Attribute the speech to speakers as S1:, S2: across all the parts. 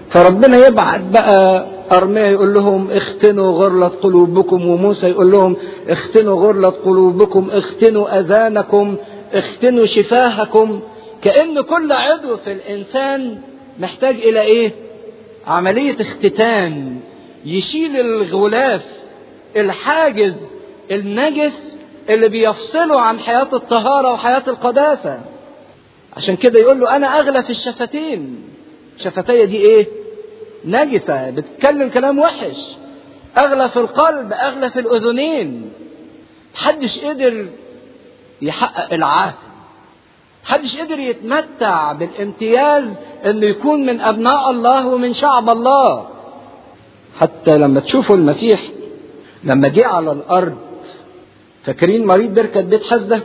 S1: فربنا يبعت بقى أرميا يقول لهم اختنوا غرلة قلوبكم وموسى يقول لهم اختنوا غرلة قلوبكم اختنوا أذانكم اختنوا شفاهكم كأن كل عضو في الإنسان محتاج إلى إيه؟ عملية اختتان يشيل الغلاف الحاجز النجس اللي بيفصله عن حياة الطهارة وحياة القداسة عشان كده يقول له أنا أغلى في الشفتين شفتي دي إيه؟ نجسة بتتكلم كلام وحش أغلى في القلب أغلى في الأذنين محدش قدر يحقق العهد محدش قدر يتمتع بالامتياز انه يكون من ابناء الله ومن شعب الله حتى لما تشوفوا المسيح لما جه على الارض فاكرين مريض بركة بيت حزدة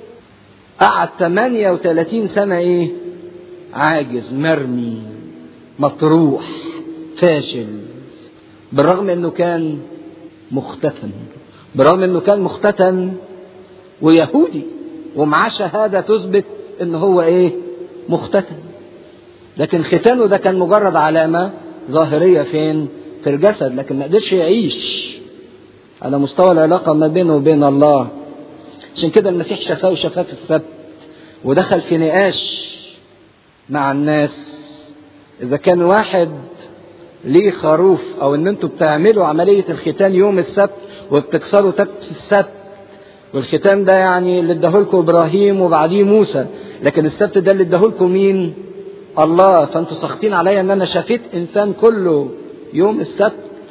S1: قعد 38 سنة ايه عاجز مرمي مطروح فاشل بالرغم انه كان مختتن بالرغم انه كان مختتن ويهودي ومعاه شهادة تثبت ان هو ايه مختتن لكن ختانه ده كان مجرد علامة ظاهرية فين في الجسد لكن ما قدرش يعيش على مستوى العلاقة ما بينه وبين الله عشان كده المسيح شفاه وشفاه في السبت ودخل في نقاش مع الناس اذا كان واحد ليه خروف او ان انتوا بتعملوا عملية الختان يوم السبت وبتكسروا تبت السبت والختام ده يعني اللي اداهولكم ابراهيم وبعديه موسى لكن السبت ده اللي اداهولكم مين الله فانتوا ساخطين عليا ان انا شفيت انسان كله يوم السبت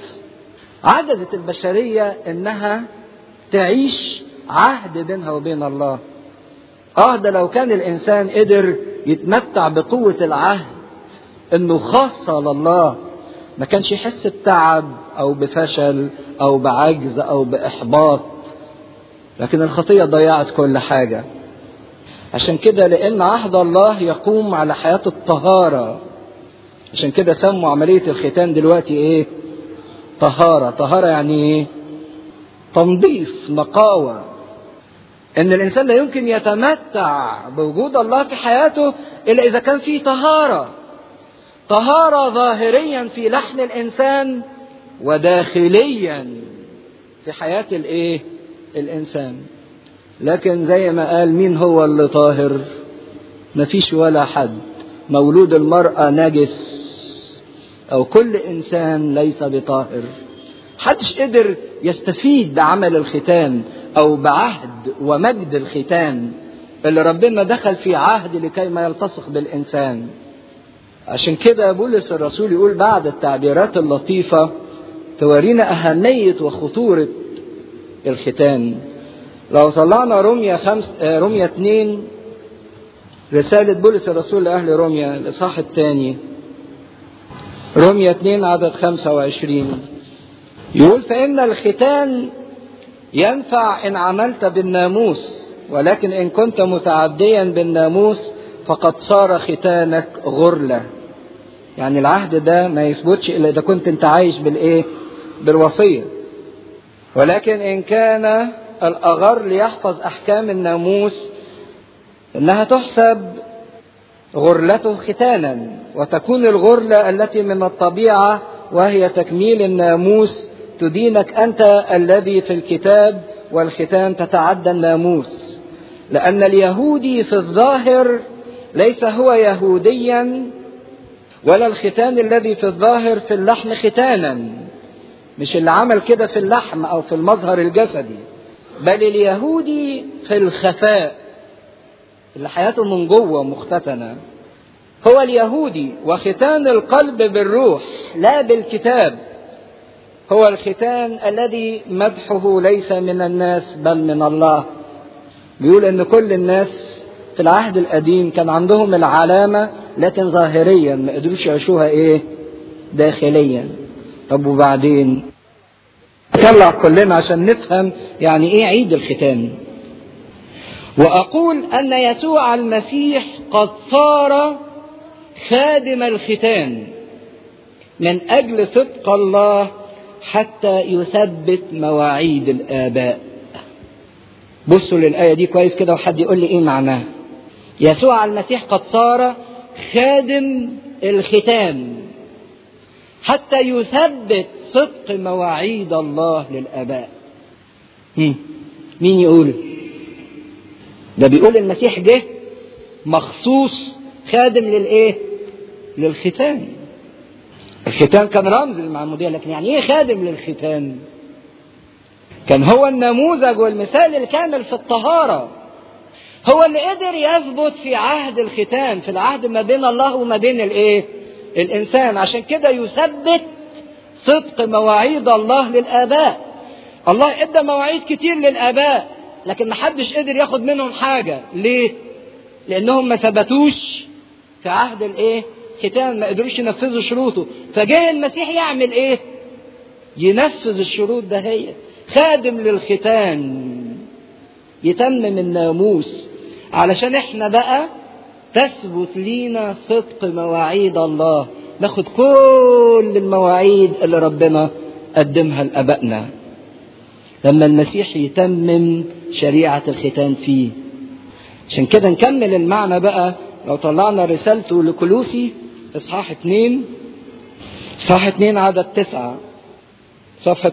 S1: عجزت البشريه انها تعيش عهد بينها وبين الله اه ده لو كان الانسان قدر يتمتع بقوه العهد انه خاصه لله ما كانش يحس بتعب او بفشل او بعجز او باحباط لكن الخطيه ضيعت كل حاجه عشان كده لان عهد الله يقوم على حياه الطهاره عشان كده سموا عمليه الختان دلوقتي ايه طهاره طهاره يعني ايه تنظيف نقاوه ان الانسان لا يمكن يتمتع بوجود الله في حياته الا اذا كان في طهاره طهاره ظاهريا في لحن الانسان وداخليا في حياه الايه الانسان لكن زي ما قال مين هو اللي طاهر مفيش ولا حد مولود المرأة نجس أو كل إنسان ليس بطاهر حدش قدر يستفيد بعمل الختان أو بعهد ومجد الختان اللي ربنا دخل في عهد لكي ما يلتصق بالإنسان عشان كده بولس الرسول يقول بعد التعبيرات اللطيفة تورينا أهمية وخطورة الختان لو طلعنا روميا خمس روميا اتنين رسالة بولس الرسول لأهل روميا الإصحاح الثاني روميا اتنين عدد خمسة وعشرين يقول فإن الختان ينفع إن عملت بالناموس ولكن إن كنت متعديا بالناموس فقد صار ختانك غرلة يعني العهد ده ما يثبتش إلا إذا كنت أنت عايش بالإيه بالوصية ولكن إن كان الأغر ليحفظ أحكام الناموس إنها تحسب غرلته ختانا وتكون الغرلة التي من الطبيعة وهي تكميل الناموس تدينك أنت الذي في الكتاب والختان تتعدى الناموس لأن اليهودي في الظاهر ليس هو يهوديا ولا الختان الذي في الظاهر في اللحم ختانا مش اللي عمل كده في اللحم أو في المظهر الجسدي بل اليهودي في الخفاء اللي حياته من جوه مختتنة هو اليهودي وختان القلب بالروح لا بالكتاب هو الختان الذي مدحه ليس من الناس بل من الله بيقول ان كل الناس في العهد القديم كان عندهم العلامة لكن ظاهريا ما قدروش يعيشوها ايه داخليا طب وبعدين نطلع كلنا عشان نفهم يعني ايه عيد الختان واقول ان يسوع المسيح قد صار خادم الختان من اجل صدق الله حتى يثبت مواعيد الاباء بصوا للايه دي كويس كده وحد يقول لي ايه معناها يسوع المسيح قد صار خادم الختان حتى يثبت صدق مواعيد الله للآباء مين يقول ده بيقول المسيح جه مخصوص خادم للايه للختان الختان كان رمز للمعمودية لكن يعني ايه خادم للختان كان هو النموذج والمثال الكامل في الطهارة هو اللي قدر يثبت في عهد الختان في العهد ما بين الله وما بين الايه الانسان عشان كده يثبت صدق مواعيد الله للاباء الله ادى مواعيد كتير للاباء لكن محدش قدر ياخد منهم حاجه ليه لانهم ما ثبتوش في عهد الايه ختان ما قدروش ينفذوا شروطه فجاء المسيح يعمل ايه ينفذ الشروط ده هي خادم للختان يتمم الناموس علشان احنا بقى تثبت لينا صدق مواعيد الله ناخد كل المواعيد اللي ربنا قدمها لابائنا لما المسيح يتمم شريعة الختان فيه عشان كده نكمل المعنى بقى لو طلعنا رسالته لكلوسي اصحاح اتنين اصحاح اتنين عدد تسعة صفحة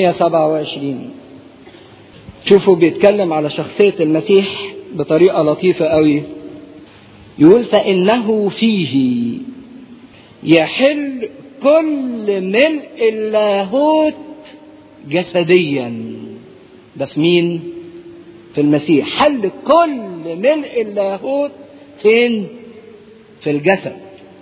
S1: 327 شوفوا بيتكلم على شخصية المسيح بطريقة لطيفة قوي يقول فإنه فيه يحل كل ملء اللاهوت جسديا ده في مين في المسيح حل كل ملء اللاهوت فين في الجسد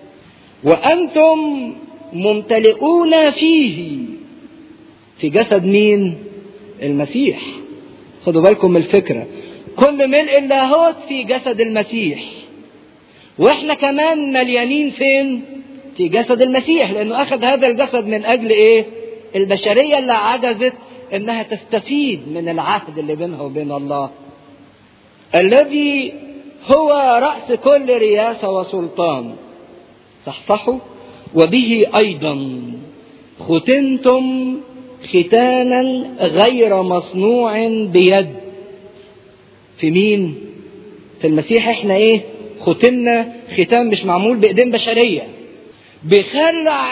S1: وأنتم ممتلئون فيه في جسد مين المسيح خدوا بالكم من الفكرة كل ملء اللاهوت في جسد المسيح واحنا كمان مليانين فين في جسد المسيح لانه اخذ هذا الجسد من اجل ايه البشرية اللي عجزت انها تستفيد من العهد اللي بينها وبين الله الذي هو رأس كل رياسة وسلطان صحصحوا وبه ايضا ختنتم ختانا غير مصنوع بيد في مين في المسيح احنا ايه ختمنا ختام مش معمول بايدين بشريه بخلع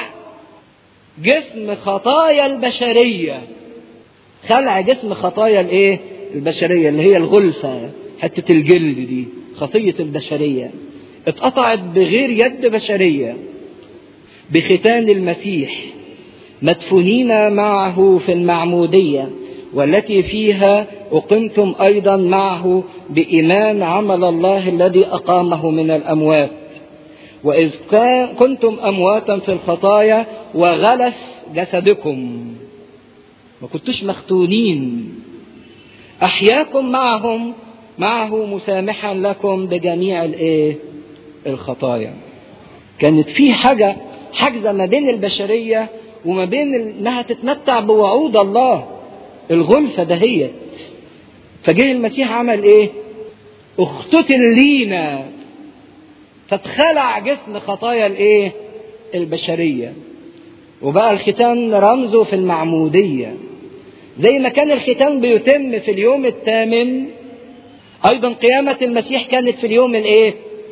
S1: جسم خطايا البشريه خلع جسم خطايا الايه البشريه اللي هي الغلسه حته الجلد دي خطيه البشريه اتقطعت بغير يد بشريه بختان المسيح مدفونين معه في المعموديه والتي فيها اقمتم ايضا معه بايمان عمل الله الذي اقامه من الاموات واذ كنتم امواتا في الخطايا وغلف جسدكم ما كنتوش مختونين احياكم معهم معه مسامحا لكم بجميع الايه الخطايا كانت في حاجه حاجزه ما بين البشريه وما بين انها تتمتع بوعود الله الغلفه دهيت فجه المسيح عمل ايه اختتن لينا فاتخلع جسم خطايا الايه البشريه وبقى الختان رمزه في المعموديه زي ما كان الختان بيتم في اليوم الثامن ايضا قيامه المسيح كانت في اليوم الايه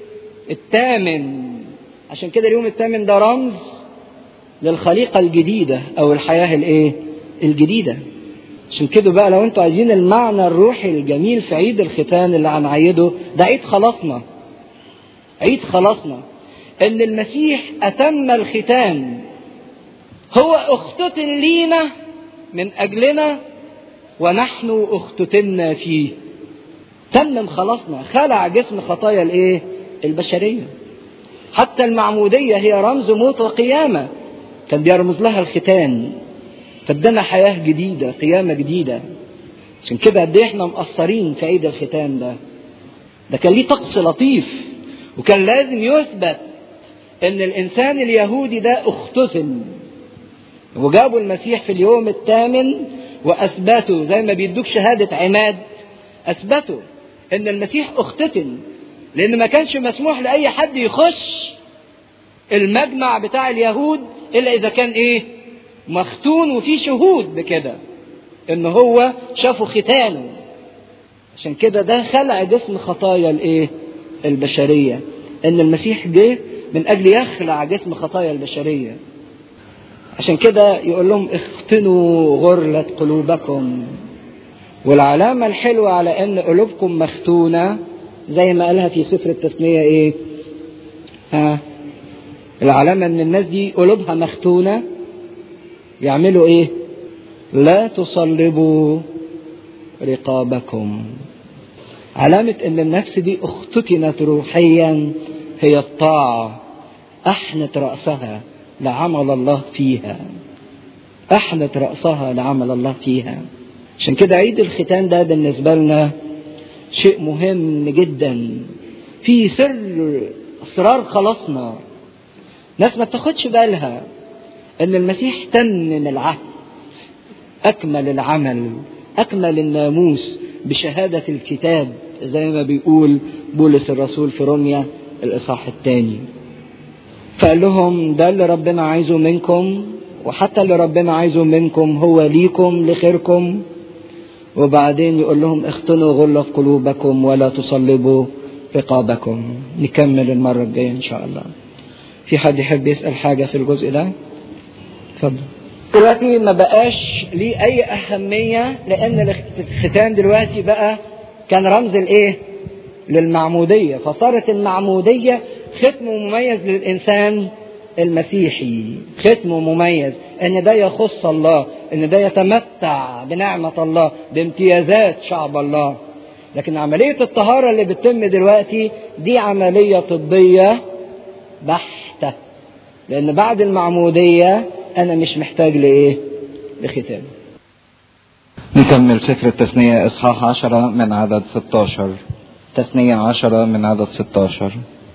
S1: الثامن عشان كده اليوم الثامن ده رمز للخليقه الجديده او الحياه الايه الجديده عشان كده بقى لو انتوا عايزين المعنى الروحي الجميل في عيد الختان اللي هنعيده ده عيد خلاصنا عيد خلاصنا ان المسيح اتم الختان هو اختتن لينا من اجلنا ونحن اختتنا فيه تمم خلاصنا خلع جسم خطايا الايه البشريه حتى المعموديه هي رمز موت وقيامه كان بيرمز لها الختان فادانا حياه جديده قيامه جديده عشان كده قد ايه احنا مقصرين في عيد الختان ده ده كان ليه طقس لطيف وكان لازم يثبت ان الانسان اليهودي ده اختتن وجابوا المسيح في اليوم الثامن واثبتوا زي ما بيدوك شهاده عماد اثبتوا ان المسيح اختتن لان ما كانش مسموح لاي حد يخش المجمع بتاع اليهود الا اذا كان ايه مختون وفي شهود بكده ان هو شافوا ختانه عشان كده ده خلع جسم خطايا الايه البشريه ان المسيح جه من اجل يخلع جسم خطايا البشريه عشان كده يقول لهم اختنوا غرلة قلوبكم والعلامة الحلوة على ان قلوبكم مختونة زي ما قالها في سفر التثنية ايه ها العلامة ان الناس دي قلوبها مختونة يعملوا ايه لا تصلبوا رقابكم علامة ان النفس دي اختتنت روحيا هي الطاعة احنت رأسها لعمل الله فيها احنت رأسها لعمل الله فيها عشان كده عيد الختان ده بالنسبة لنا شيء مهم جدا في سر اسرار خلاصنا ناس ما بتاخدش بالها ان المسيح تمم العهد اكمل العمل اكمل الناموس بشهادة الكتاب زي ما بيقول بولس الرسول في روميا الاصحاح الثاني فقال لهم ده اللي ربنا عايزه منكم وحتى اللي ربنا عايزه منكم هو ليكم لخيركم وبعدين يقول لهم اختنوا غلة قلوبكم ولا تصلبوا رقابكم نكمل المرة الجاية إن شاء الله في حد يحب يسأل حاجة في الجزء ده اتفضل دلوقتي ما بقاش ليه أي أهمية لأن الختان دلوقتي بقى كان رمز الإيه؟ للمعمودية فصارت المعمودية ختم مميز للإنسان المسيحي ختم مميز ان ده يخص الله ان ده يتمتع بنعمة الله بامتيازات شعب الله لكن عملية الطهارة اللي بتتم دلوقتي دي عملية طبية بحتة لان بعد المعمودية انا مش محتاج لايه لختام
S2: نكمل سفر التثنية إصحاح عشرة من عدد 16 تثنية عشرة من عدد 16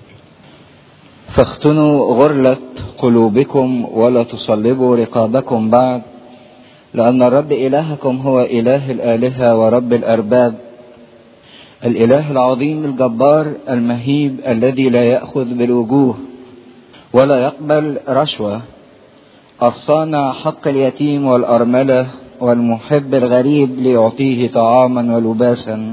S2: فاختنوا غرلة قلوبكم ولا تصلبوا رقابكم بعد لأن الرب إلهكم هو إله الآلهة ورب الأرباب الإله العظيم الجبار المهيب الذي لا يأخذ بالوجوه ولا يقبل رشوة الصانع حق اليتيم والأرملة والمحب الغريب ليعطيه طعاما ولباسا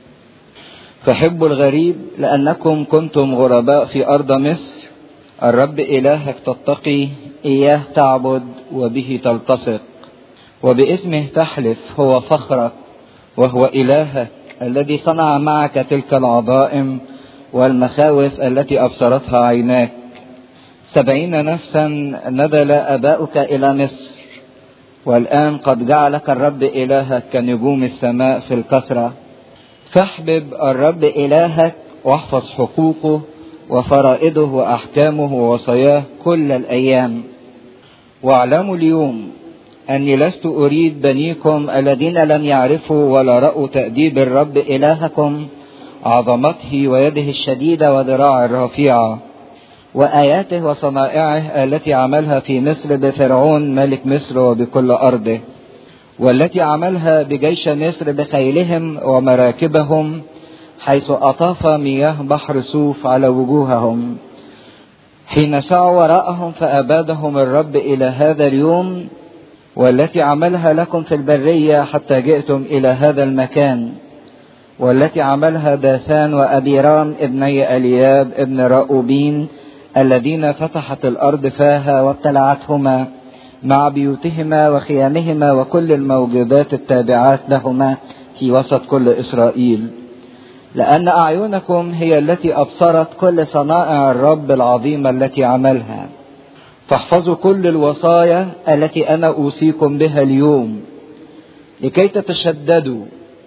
S2: فحبوا الغريب لأنكم كنتم غرباء في أرض مصر الرب إلهك تتقي إياه تعبد وبه تلتصق وباسمه تحلف هو فخرك وهو إلهك الذي صنع معك تلك العظائم والمخاوف التي أبصرتها عيناك سبعين نفسا نزل أباؤك إلى مصر والآن قد جعلك الرب إلهك كنجوم السماء في الكثرة فاحبب الرب إلهك واحفظ حقوقه وفرائضه وأحكامه ووصاياه كل الأيام واعلموا اليوم أني لست أريد بنيكم الذين لم يعرفوا ولا رأوا تأديب الرب إلهكم عظمته ويده الشديدة وذراعه الرفيعة وآياته وصنائعه التي عملها في مصر بفرعون ملك مصر وبكل أرضه والتي عملها بجيش مصر بخيلهم ومراكبهم حيث أطاف مياه بحر سوف على وجوههم حين سعوا وراءهم فأبادهم الرب إلى هذا اليوم والتي عملها لكم في البرية حتى جئتم إلى هذا المكان والتي عملها داثان وأبيرام ابني ألياب ابن رأوبين الذين فتحت الأرض فاها وابتلعتهما مع بيوتهما وخيامهما وكل الموجودات التابعات لهما في وسط كل إسرائيل لأن أعينكم هي التي أبصرت كل صنائع الرب العظيمة التي عملها فاحفظوا كل الوصايا التي أنا أوصيكم بها اليوم لكي تتشددوا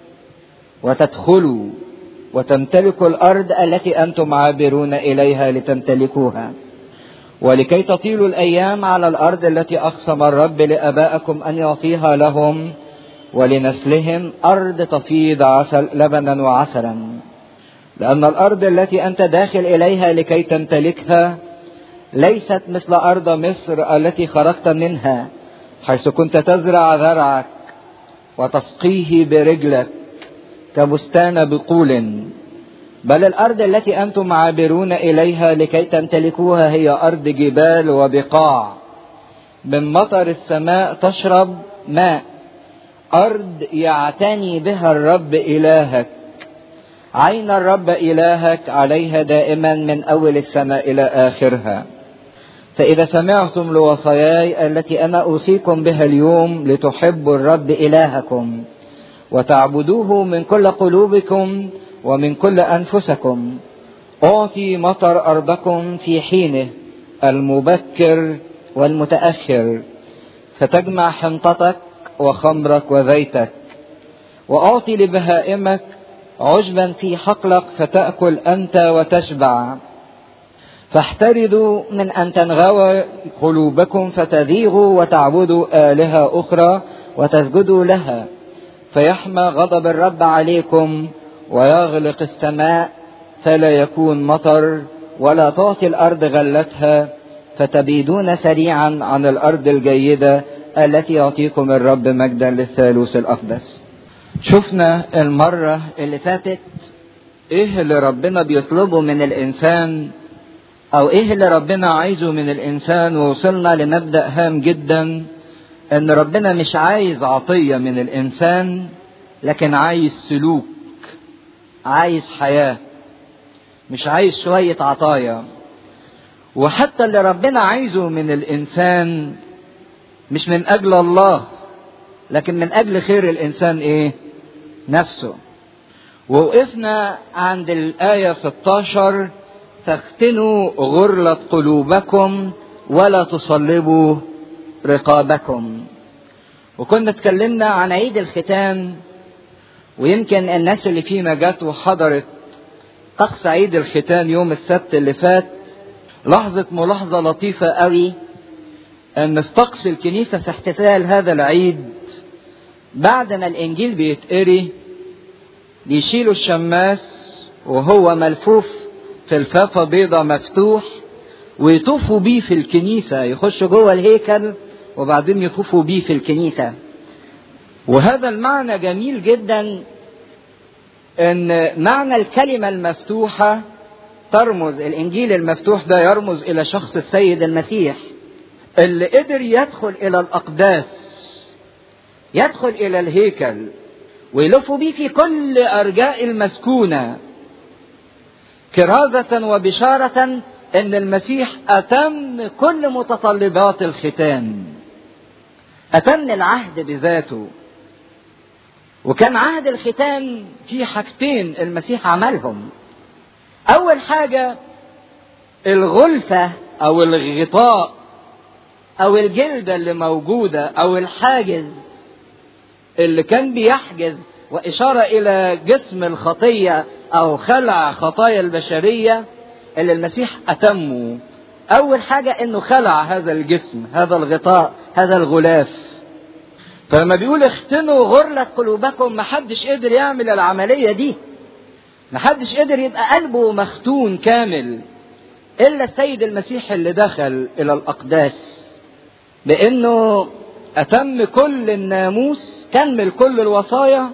S2: وتدخلوا وتمتلكوا الأرض التي أنتم عابرون إليها لتمتلكوها ولكي تطيلوا الأيام على الأرض التي أقسم الرب لآبائكم أن يعطيها لهم ولنسلهم أرض تفيض عسل لبنا وعسلا لأن الأرض التي أنت داخل إليها لكي تمتلكها ليست مثل أرض مصر التي خرجت منها حيث كنت تزرع زرعك وتسقيه برجلك كبستان بقول بل الأرض التي أنتم عابرون إليها لكي تمتلكوها هي أرض جبال وبقاع من مطر السماء تشرب ماء أرض يعتني بها الرب إلهك عين الرب إلهك عليها دائما من أول السماء إلى آخرها فإذا سمعتم لوصاياي التي أنا أوصيكم بها اليوم لتحبوا الرب إلهكم وتعبدوه من كل قلوبكم ومن كل أنفسكم أعطي مطر أرضكم في حينه المبكر والمتأخر فتجمع حنطتك وخمرك وزيتك وأعطي لبهائمك عشبا في حقلك فتأكل أنت وتشبع فاحترزوا من أن تنغوى قلوبكم فتذيغوا وتعبدوا آلهة أخرى وتسجدوا لها فيحمى غضب الرب عليكم ويغلق السماء فلا يكون مطر ولا تعطي الأرض غلتها فتبيدون سريعا عن الأرض الجيدة التي يعطيكم الرب مجدا للثالوث الأقدس شفنا المرة اللي فاتت ايه اللي ربنا بيطلبه من الانسان او ايه اللي ربنا عايزه من الانسان ووصلنا لمبدأ هام جدا ان ربنا مش عايز عطية من الانسان لكن عايز سلوك عايز حياة مش عايز شوية عطايا وحتى اللي ربنا عايزه من الانسان مش من اجل الله لكن من اجل خير الانسان ايه نفسه ووقفنا عند الآية 16 فاختنوا غرلة قلوبكم ولا تصلبوا رقابكم وكنا اتكلمنا عن عيد الختان ويمكن الناس اللي فينا جت وحضرت طقس عيد الختان يوم السبت اللي فات لاحظت ملاحظة لطيفة قوي ان في طقس الكنيسة في احتفال هذا العيد بعد ما الانجيل بيتقري بيشيلوا الشماس وهو ملفوف في الفافة بيضة مفتوح ويطوفوا بيه في الكنيسة يخشوا جوه الهيكل وبعدين يطوفوا بيه في الكنيسة وهذا المعنى جميل جدا ان معنى الكلمة المفتوحة ترمز الانجيل المفتوح ده يرمز الى شخص السيد المسيح اللي قدر يدخل الى الاقداس يدخل الى الهيكل ويلف بيه في كل ارجاء المسكونه كرازه وبشاره ان المسيح اتم كل متطلبات الختان اتم العهد بذاته وكان عهد الختان في حاجتين المسيح عملهم اول حاجه الغلفه او الغطاء او الجلده اللي موجوده او الحاجز اللي كان بيحجز وإشارة إلى جسم الخطية أو خلع خطايا البشرية اللي المسيح أتمه أول حاجة إنه خلع هذا الجسم هذا الغطاء هذا الغلاف فلما بيقول اختنوا غرلة قلوبكم محدش قدر يعمل العملية دي محدش قدر يبقى قلبه مختون كامل إلا السيد المسيح اللي دخل إلى الأقداس بأنه أتم كل الناموس كمل كل الوصايا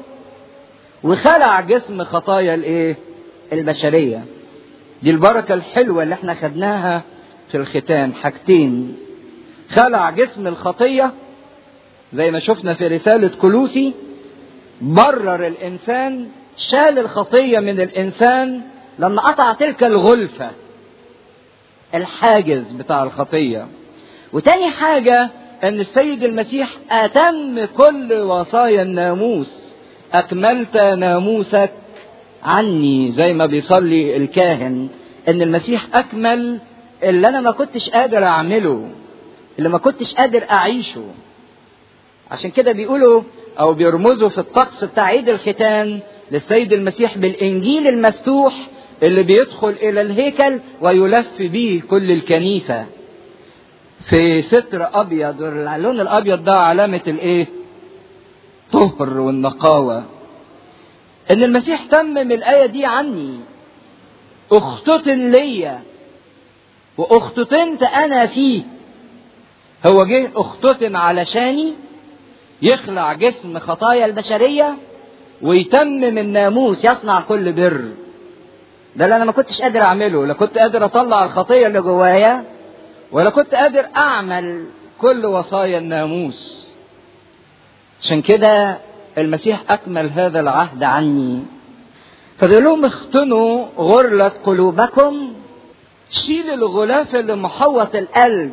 S2: وخلع جسم خطايا الايه البشريه دي البركه الحلوه اللي احنا خدناها في الختان حاجتين خلع جسم الخطيه زي ما شفنا في رساله كلوسي برر الانسان شال الخطيه من الانسان لما قطع تلك الغلفه الحاجز بتاع الخطيه وتاني حاجه ان السيد المسيح اتم كل وصايا الناموس اكملت ناموسك عني زي ما بيصلي الكاهن ان المسيح اكمل اللي انا ما كنتش قادر اعمله اللي ما كنتش قادر اعيشه عشان كده بيقولوا او بيرمزوا في الطقس بتاع عيد الختان للسيد المسيح بالانجيل المفتوح اللي بيدخل الى الهيكل ويلف بيه كل الكنيسه في ستر ابيض اللون الابيض ده علامه الايه الطهر والنقاوه ان المسيح تمم الايه دي عني اختتن ليا واختتنت انا فيه هو جه اختتن علشاني يخلع جسم خطايا البشريه ويتمم الناموس يصنع كل بر ده اللي انا ما كنتش قادر اعمله لا كنت قادر اطلع الخطيه اللي جوايا ولا كنت قادر اعمل كل وصايا الناموس عشان كده المسيح اكمل هذا العهد عني فبيقول لهم اختنوا غرلة قلوبكم
S1: شيل الغلاف اللي محوط القلب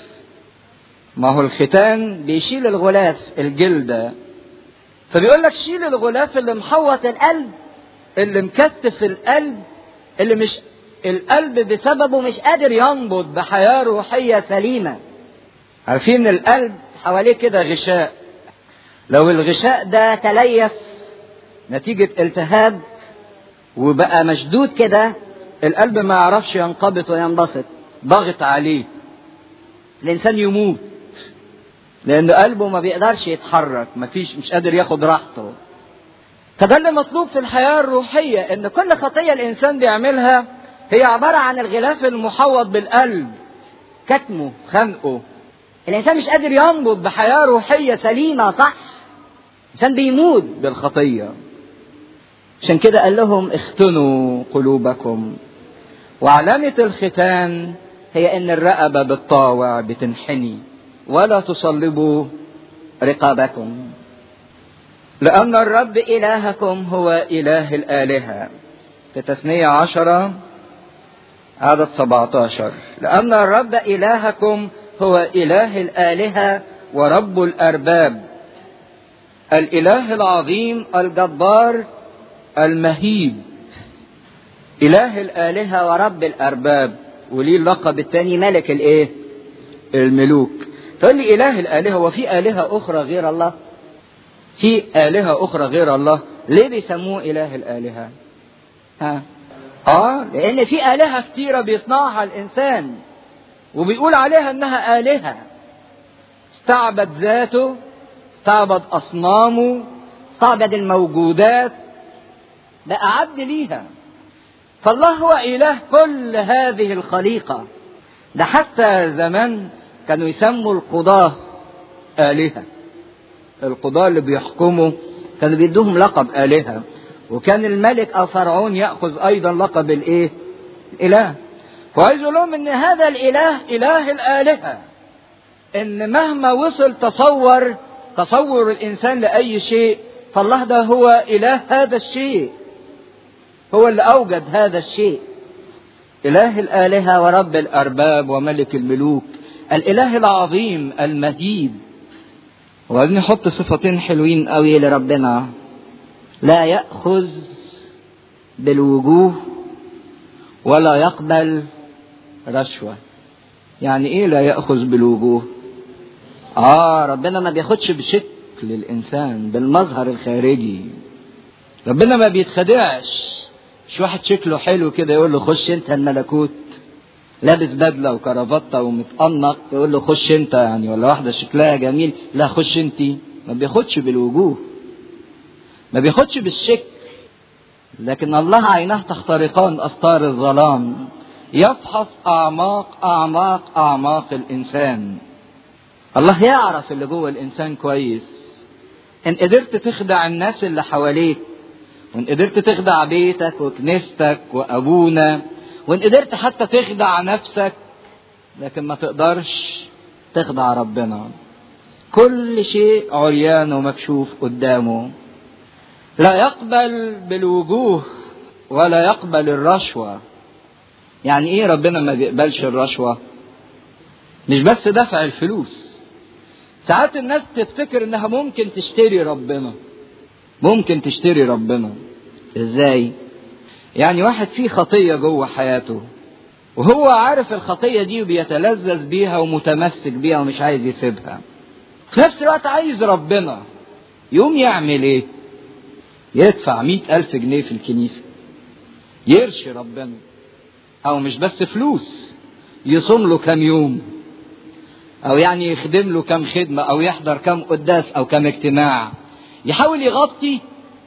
S1: ما هو الختان بيشيل الغلاف الجلدة فبيقول لك شيل الغلاف اللي محوط القلب اللي مكتف القلب اللي مش القلب بسببه مش قادر ينبض بحياة روحية سليمة عارفين القلب حواليه كده غشاء لو الغشاء ده تليف نتيجة التهاب وبقى مشدود كده القلب ما يعرفش ينقبض وينبسط ضغط عليه الإنسان يموت لأن قلبه ما بيقدرش يتحرك ما فيش مش قادر ياخد راحته فده اللي مطلوب في الحياة الروحية إن كل خطية الإنسان بيعملها هي عبارة عن الغلاف المحوط بالقلب كتمه خنقه الإنسان مش قادر ينبض بحياة روحية سليمة صح الإنسان بيموت بالخطية عشان كده قال لهم اختنوا قلوبكم وعلامة الختان هي ان الرقبة بالطاوع بتنحني ولا تصلبوا رقابكم لأن الرب إلهكم هو إله الآلهة في تثنية عشرة عدد 17 لأن الرب إلهكم هو إله الآلهة ورب الأرباب الإله العظيم الجبار المهيب إله الآلهة ورب الأرباب وليه اللقب الثاني ملك الإيه؟ الملوك تقول لي إله الآلهة هو في آلهة أخرى غير الله؟ في آلهة أخرى غير الله ليه بيسموه إله الآلهة؟ ها؟ آه لأن في آلهة كتيرة بيصنعها الإنسان وبيقول عليها إنها آلهة استعبد ذاته استعبد أصنامه استعبد الموجودات بقى عبد ليها فالله هو إله كل هذه الخليقة ده حتى زمان كانوا يسموا القضاة آلهة القضاة اللي بيحكموا كانوا بيدوهم لقب آلهة وكان الملك أو فرعون يأخذ أيضا لقب الإيه؟ الإله وعايز يقول لهم إن هذا الإله إله الآلهة إن مهما وصل تصور تصور الإنسان لأي شيء فالله ده هو إله هذا الشيء هو اللي أوجد هذا الشيء إله الآلهة ورب الأرباب وملك الملوك الإله العظيم المهيب وبعدين نحط صفتين حلوين قوي لربنا لا يأخذ بالوجوه ولا يقبل رشوة يعني ايه لا يأخذ بالوجوه اه ربنا ما بياخدش بشكل الانسان بالمظهر الخارجي ربنا ما بيتخدعش مش واحد شكله حلو كده يقول له خش انت الملكوت لابس بدله وكرافته ومتقنق يقول له خش انت يعني ولا واحده شكلها جميل لا خش انت ما بياخدش بالوجوه ما بياخدش بالشكل لكن الله عيناه تخترقان استار الظلام يفحص اعماق اعماق اعماق الانسان الله يعرف اللي جوه الانسان كويس ان قدرت تخدع الناس اللي حواليك وان قدرت تخدع بيتك وكنيستك وابونا وان قدرت حتى تخدع نفسك لكن ما تقدرش تخدع ربنا كل شيء عريان ومكشوف قدامه لا يقبل بالوجوه ولا يقبل الرشوة يعني ايه ربنا ما بيقبلش الرشوة مش بس دفع الفلوس ساعات الناس تفتكر انها ممكن تشتري ربنا ممكن تشتري ربنا ازاي يعني واحد فيه خطية جوه حياته وهو عارف الخطية دي وبيتلذذ بيها ومتمسك بيها ومش عايز يسيبها في نفس الوقت عايز ربنا يوم يعمل ايه يدفع مئة ألف جنيه في الكنيسة يرشي ربنا أو مش بس فلوس يصوم له كام يوم أو يعني يخدم له كام خدمة أو يحضر كام قداس أو كام اجتماع يحاول يغطي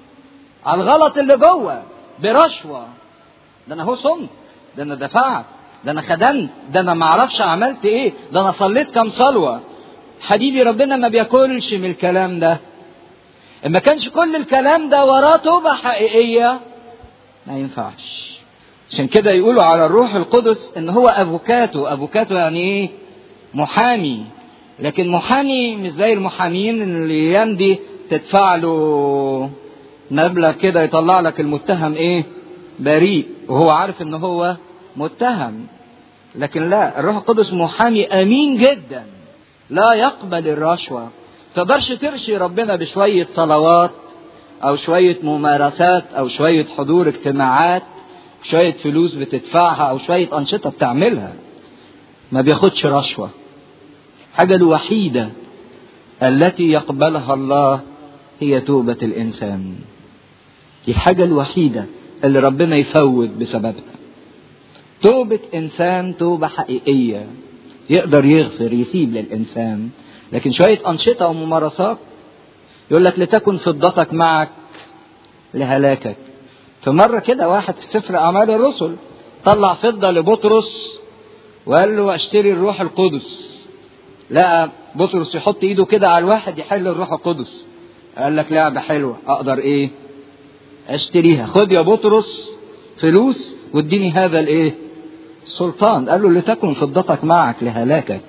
S1: على الغلط اللي جوه برشوة ده أنا هو صمت ده أنا دفعت ده أنا خدمت ده أنا معرفش عملت إيه ده أنا صليت كام صلوة حبيبي ربنا ما بياكلش من الكلام ده إن ما كانش كل الكلام ده وراه توبة حقيقية ما ينفعش عشان كده يقولوا على الروح القدس ان هو افوكاتو افوكاتو يعني ايه محامي لكن محامي مش زي المحامين اللي الايام دي تدفع له مبلغ كده يطلع لك المتهم ايه بريء وهو عارف ان هو متهم لكن لا الروح القدس محامي امين جدا لا يقبل الرشوة تقدرش ترشي ربنا بشوية صلوات او شوية ممارسات او شوية حضور اجتماعات شوية فلوس بتدفعها او شوية انشطة بتعملها ما بياخدش رشوة الحاجة الوحيدة التي يقبلها الله هي توبة الانسان دي الحاجة الوحيدة اللي ربنا يفوت بسببها توبة إنسان توبة حقيقية يقدر يغفر يسيب للإنسان لكن شوية أنشطة وممارسات يقول لك لتكن فضتك معك لهلاكك فمرة كده واحد في سفر أعمال الرسل طلع فضة لبطرس وقال له اشتري الروح القدس لقى بطرس يحط ايده كده على الواحد يحل الروح القدس قال لك لعبة حلوة اقدر ايه اشتريها خد يا بطرس فلوس واديني هذا الايه السلطان قال له لتكن فضتك معك لهلاكك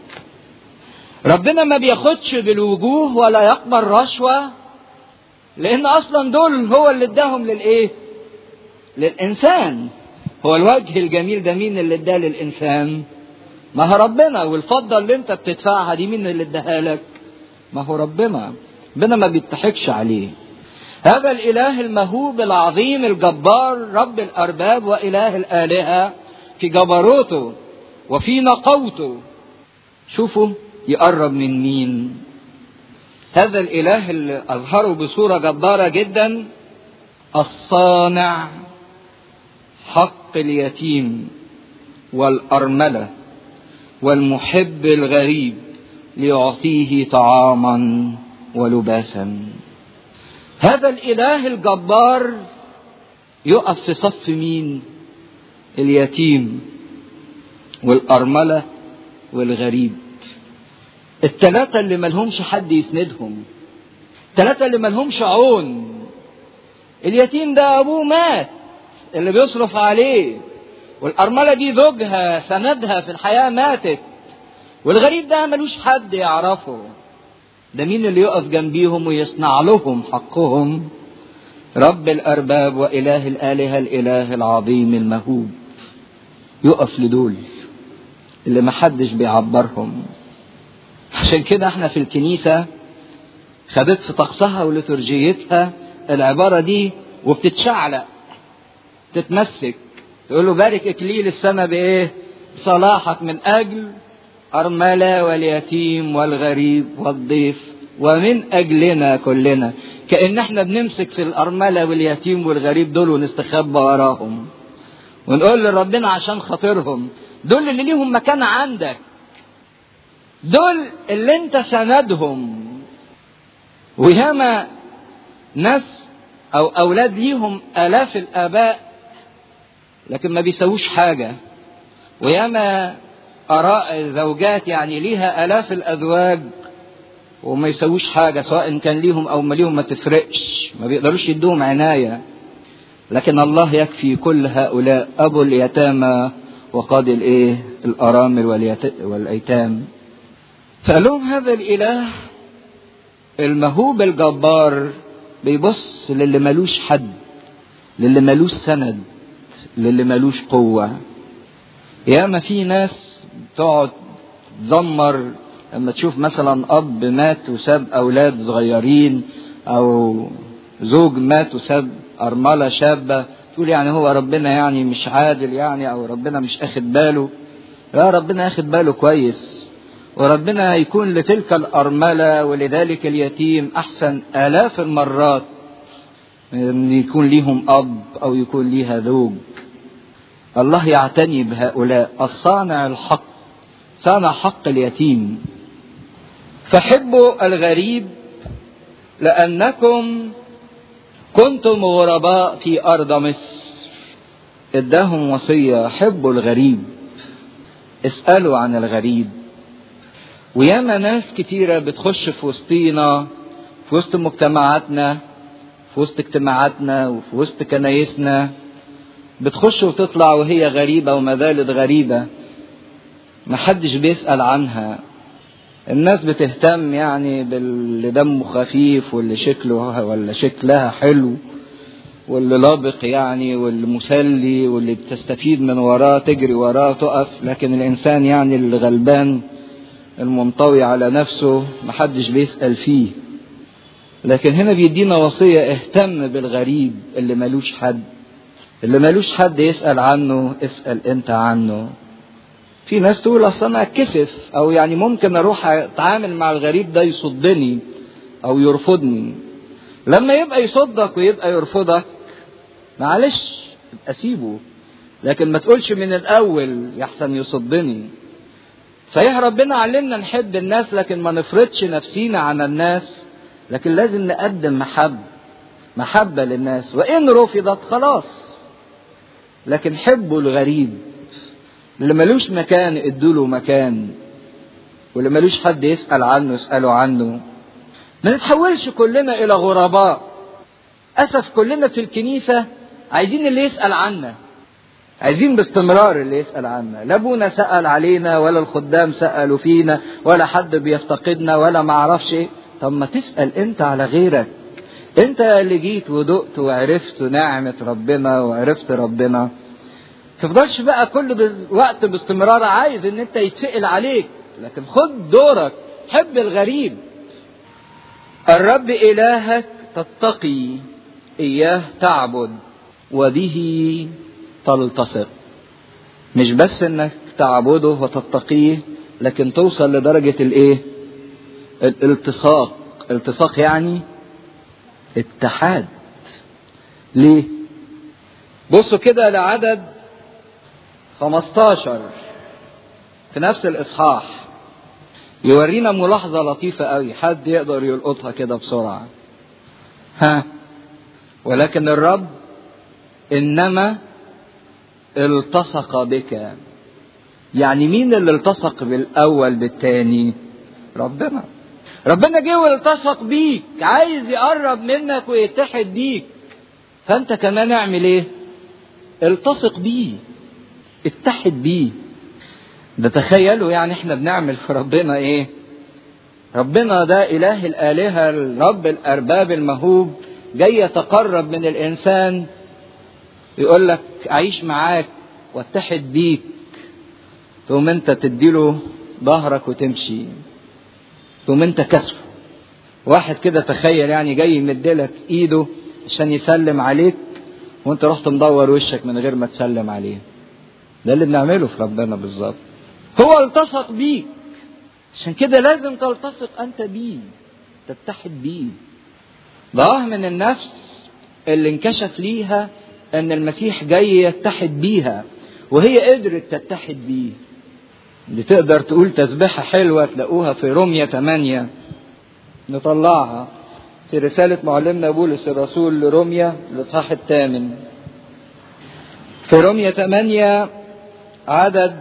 S1: ربنا ما بياخدش بالوجوه ولا يقبل رشوة لان اصلا دول هو اللي اداهم للايه للانسان هو الوجه الجميل ده مين اللي اداه للانسان ما هو ربنا والفضة اللي انت بتدفعها دي مين اللي اداها لك ما هو ربنا ربنا ما بيضحكش عليه هذا الاله المهوب العظيم الجبار رب الارباب واله الالهه في جبروته وفي نقوته شوفوا يقرب من مين هذا الاله اللي اظهره بصوره جباره جدا الصانع حق اليتيم والارمله والمحب الغريب ليعطيه طعاما ولباسا هذا الاله الجبار يقف في صف مين اليتيم والارمله والغريب الثلاثه اللي ملهمش حد يسندهم الثلاثه اللي ملهمش عون اليتيم ده ابوه مات اللي بيصرف عليه والارمله دي زوجها سندها في الحياه ماتت والغريب ده ملوش حد يعرفه ده مين اللي يقف جنبيهم ويصنع لهم حقهم رب الارباب واله الالهه الاله العظيم المهوب يقف لدول اللي محدش بيعبرهم عشان كده احنا في الكنيسة خدت في طقسها ولترجيتها العبارة دي وبتتشعلق تتمسك تقول له بارك اكليل السنة بايه صلاحك من اجل أرملة واليتيم والغريب والضيف ومن أجلنا كلنا كأن احنا بنمسك في الأرملة واليتيم والغريب دول ونستخبى وراهم ونقول لربنا عشان خاطرهم دول اللي ليهم مكان عندك دول اللي انت سندهم وياما ناس او اولاد ليهم الاف الاباء لكن ما بيسووش حاجه وياما اراء زوجات يعني ليها الاف الازواج وما يسووش حاجه سواء كان ليهم او ما ليهم ما تفرقش ما بيقدروش يدوهم عنايه لكن الله يكفي كل هؤلاء ابو اليتامى وقاضي الايه الارامل والايتام فقال لهم هذا الاله المهوب الجبار بيبص للي ملوش حد للي ملوش سند للي ملوش قوة ياما في ناس تقعد تزمر لما تشوف مثلا اب مات وساب اولاد صغيرين او زوج مات وساب ارمله شابه تقول يعني هو ربنا يعني مش عادل يعني او ربنا مش اخد باله لا ربنا اخد باله كويس وربنا يكون لتلك الارمله ولذلك اليتيم احسن الاف المرات من يكون ليهم اب او يكون ليها زوج الله يعتني بهؤلاء الصانع الحق صانع حق اليتيم فحبوا الغريب لانكم كنتم غرباء في ارض مصر اداهم وصيه حبوا الغريب اسالوا عن الغريب وياما ناس كتيره بتخش في وسطينا في وسط مجتمعاتنا في وسط اجتماعاتنا وفي وسط كنايسنا بتخش وتطلع وهي غريبة وما زالت غريبة محدش بيسأل عنها الناس بتهتم يعني باللي دمه خفيف واللي شكله ولا شكلها حلو
S2: واللي لابق يعني واللي مسلي واللي بتستفيد من وراه تجري وراه تقف لكن الإنسان يعني اللي غلبان المنطوي على نفسه محدش بيسأل فيه لكن هنا بيدينا وصية اهتم بالغريب اللي ملوش حد اللي ملوش حد يسأل عنه اسأل انت عنه في ناس تقول اصل انا اتكسف او يعني ممكن اروح اتعامل مع الغريب ده يصدني او يرفضني لما يبقى يصدك ويبقى يرفضك معلش يبقى سيبه لكن ما تقولش من الاول يحسن يصدني صحيح ربنا علمنا نحب الناس لكن ما نفرضش نفسينا على الناس لكن لازم نقدم محب محبة للناس وإن رفضت خلاص لكن حبوا الغريب اللي ملوش مكان ادوله مكان واللي ملوش حد يسأل عنه اسألوا عنه ما نتحولش كلنا إلى غرباء أسف كلنا في الكنيسة عايزين اللي يسأل عنا عايزين باستمرار اللي يسأل عنا لا ابونا سأل علينا ولا الخدام سألوا فينا ولا حد بيفتقدنا ولا معرفش ايه طب ما تسأل انت على غيرك انت اللي جيت ودقت وعرفت نعمة ربنا وعرفت ربنا تفضلش بقى كل وقت باستمرار عايز ان انت يتسأل عليك لكن خد دورك حب الغريب الرب إلهك تتقي إياه تعبد وبه تلتصق مش بس انك تعبده وتتقيه لكن توصل لدرجة الايه الالتصاق التصاق يعني اتحاد ليه بصوا كده لعدد 15 في نفس الاصحاح يورينا ملاحظة لطيفة قوي حد يقدر يلقطها كده بسرعة ها ولكن الرب انما التصق بك يعني مين اللي التصق بالاول بالتاني ربنا ربنا جه والتصق بيك عايز يقرب منك ويتحد بيك فانت كمان اعمل ايه التصق بيه اتحد بيه ده تخيلوا يعني احنا بنعمل في ربنا ايه ربنا ده اله الالهه الرب الارباب المهوب جاي يتقرب من الانسان يقول لك اعيش معاك واتحد بيك تقوم انت تديله ظهرك وتمشي تقوم انت كسفه واحد كده تخيل يعني جاي يمدلك ايده عشان يسلم عليك وانت رحت مدور وشك من غير ما تسلم عليه ده اللي بنعمله في ربنا بالظبط هو التصق بيك عشان كده لازم تلتصق انت بيه تتحد بيه ضاه من النفس اللي انكشف ليها ان المسيح جاي يتحد بيها وهي قدرت تتحد بيه دي تقدر تقول تسبيحة حلوة تلاقوها في رومية 8 نطلعها في رسالة معلمنا بولس الرسول لروميا الإصحاح الثامن في رومية 8 عدد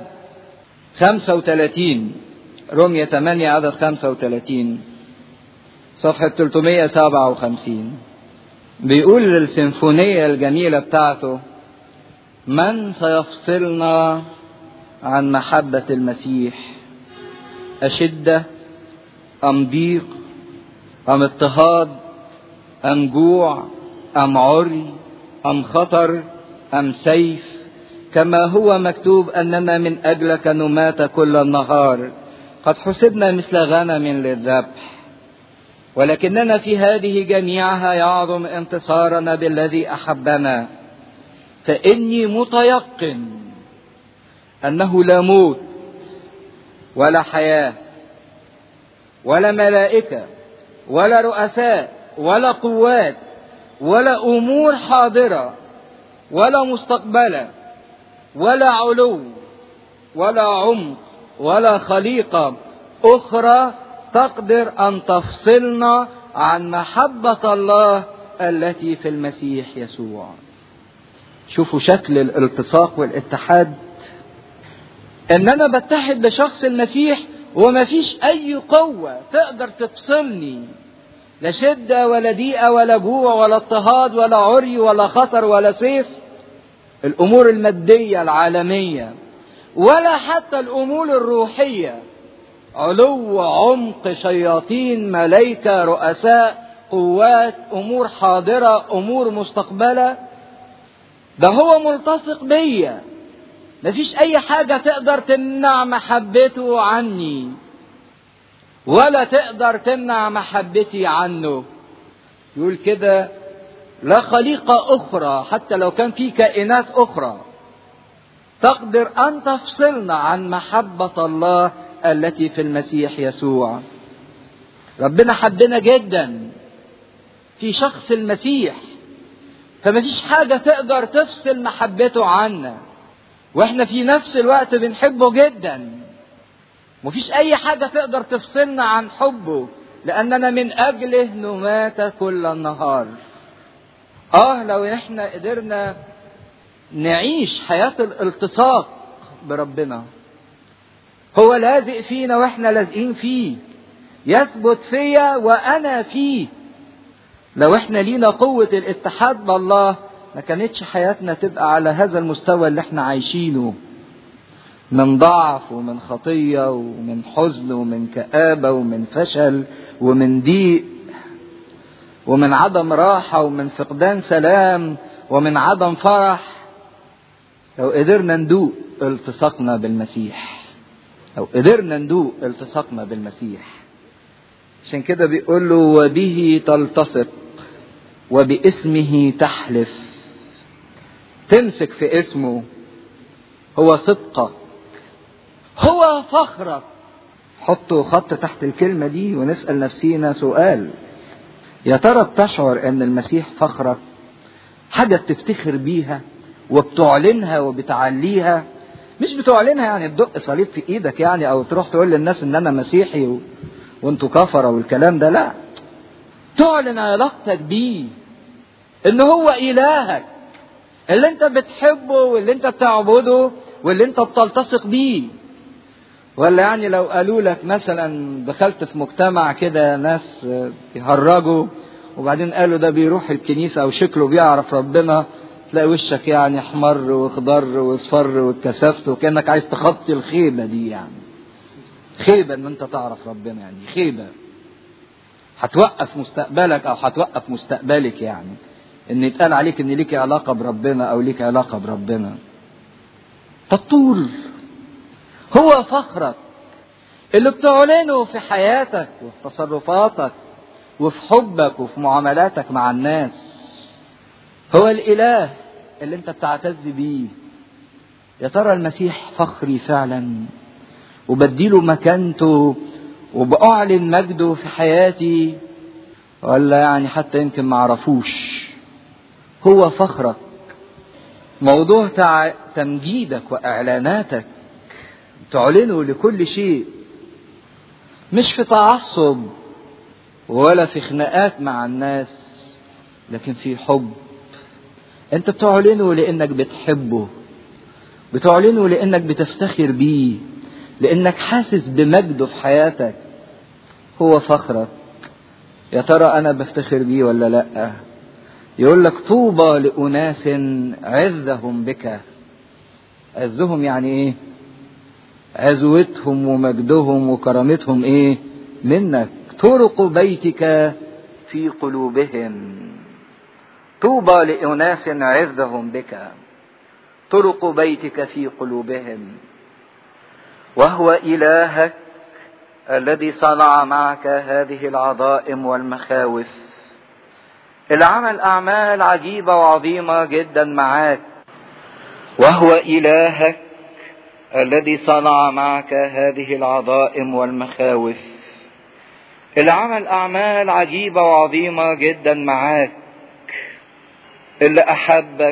S2: 35 رومية 8 عدد 35 صفحة 357 بيقول للسيمفونية الجميلة بتاعته من سيفصلنا عن محبة المسيح أشدة أم ضيق أم اضطهاد أم جوع أم عري أم خطر أم سيف كما هو مكتوب أننا من أجلك نمات كل النهار قد حسبنا مثل غنم للذبح ولكننا في هذه جميعها يعظم انتصارنا بالذي أحبنا فإني متيقن أنه لا موت ولا حياة ولا ملائكة ولا رؤساء ولا قوات ولا أمور حاضرة ولا مستقبلة ولا علو ولا عمق ولا خليقة أخرى تقدر أن تفصلنا عن محبة الله التي في المسيح يسوع شوفوا شكل الالتصاق والاتحاد ان انا بتحد بشخص المسيح وما فيش اي قوة تقدر تفصلني لا شدة ولا ضيقة ولا جوع ولا اضطهاد ولا عري ولا خطر ولا سيف الامور المادية العالمية ولا حتى الامور الروحية علو عمق شياطين ملائكة رؤساء
S1: قوات امور حاضره امور مستقبله ده هو ملتصق بيا مفيش اي حاجه تقدر تمنع محبته عني ولا تقدر تمنع محبتي عنه يقول كده لا خليقه اخرى حتى لو كان في كائنات اخرى تقدر ان تفصلنا عن محبه الله التي في المسيح يسوع ربنا حبنا جدا في شخص المسيح فما فيش حاجة تقدر تفصل محبته عنا واحنا في نفس الوقت بنحبه جدا مفيش اي حاجة تقدر تفصلنا عن حبه لاننا من اجله نمات كل النهار اه لو احنا قدرنا نعيش حياة الالتصاق بربنا هو لازق فينا واحنا لازقين فيه يثبت فيا وانا فيه لو احنا لينا قوة الاتحاد بالله ما كانتش حياتنا تبقى على هذا المستوى اللي احنا عايشينه من ضعف ومن خطية ومن حزن ومن كآبة ومن فشل ومن ضيق ومن عدم راحة ومن فقدان سلام ومن عدم فرح لو قدرنا ندوق التصاقنا بالمسيح لو قدرنا ندوق التصاقنا بالمسيح عشان كده بيقول له وبه تلتصق وباسمه تحلف تمسك في اسمه هو صدقك هو فخرك حطوا خط تحت الكلمة دي ونسأل نفسينا سؤال يا ترى بتشعر ان المسيح فخرك حاجة بتفتخر بيها وبتعلنها وبتعليها مش بتعلنها يعني تدق صليب في ايدك يعني او تروح تقول للناس ان انا مسيحي و... وانتوا كفرة والكلام ده لا تعلن علاقتك بيه ان هو الهك اللي انت بتحبه واللي انت بتعبده واللي انت بتلتصق بيه ولا يعني لو قالوا لك مثلا دخلت في مجتمع كده ناس يهرجوا وبعدين قالوا ده بيروح الكنيسة او شكله بيعرف ربنا تلاقي وشك يعني احمر واخضر واصفر واتكسفت وكانك عايز تخطي الخيبة دي يعني خيبة ان انت تعرف ربنا يعني خيبة هتوقف مستقبلك او هتوقف مستقبلك يعني ان يتقال عليك ان ليك علاقة بربنا او ليك علاقة بربنا تطول هو فخرك اللي بتعلنه في حياتك وفي تصرفاتك وفي حبك وفي معاملاتك مع الناس هو الاله اللي انت بتعتز بيه يا ترى المسيح فخري فعلا وبديله مكانته وبأعلن مجده في حياتي ولا يعني حتى يمكن ما عرفوش هو فخرك موضوع تع... تمجيدك وإعلاناتك تعلنه لكل شيء مش في تعصب ولا في خناقات مع الناس لكن في حب انت بتعلنه لانك بتحبه بتعلنه لانك بتفتخر بيه لانك حاسس بمجده في حياتك هو فخرك يا ترى انا بفتخر بيه ولا لا يقول لك طوبى لاناس عزهم بك عزهم يعني ايه عزوتهم ومجدهم وكرامتهم ايه منك طرق بيتك في قلوبهم طوبى لاناس عزهم بك طرق بيتك في قلوبهم وهو الهك الذي صنع معك هذه العظائم والمخاوف العمل اعمال عجيبه وعظيمه جدا معاك وهو الهك الذي صنع معك هذه العظائم والمخاوف العمل اعمال عجيبه وعظيمه جدا معاك اللي احبك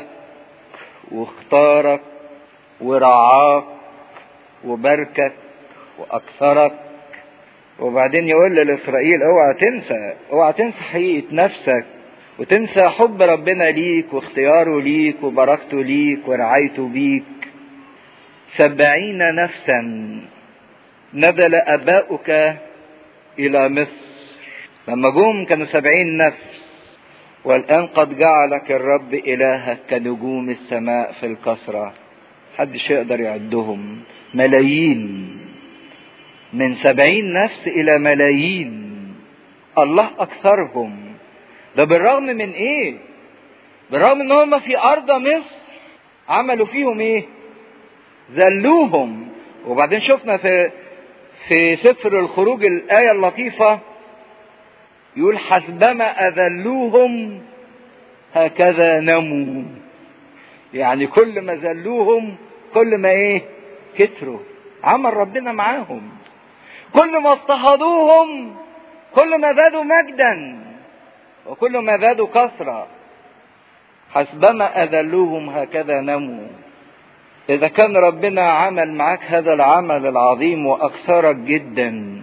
S1: واختارك ورعاك وباركك واكثرك وبعدين يقول لاسرائيل اوعى تنسى اوعى تنسى حقيقه نفسك وتنسى حب ربنا ليك واختياره ليك وبركته ليك ورعايته بيك سبعين نفسا نزل اباؤك الى مصر لما جم كانوا سبعين نفس والان قد جعلك الرب الهك كنجوم السماء في الكثره محدش يقدر يعدهم ملايين من سبعين نفس الى ملايين الله اكثرهم
S2: ده بالرغم من ايه بالرغم ان هم في ارض مصر عملوا فيهم ايه ذلوهم وبعدين شفنا في في سفر الخروج الآية اللطيفة يقول حسبما أذلوهم هكذا نموا يعني كل ما ذلوهم كل ما ايه كتروا عمل ربنا معاهم كل ما اضطهدوهم كل ما زادوا مجدا وكل ما زادوا كثرة حسبما أذلوهم هكذا نموا إذا كان ربنا عمل معاك هذا العمل العظيم وأكثرك جدا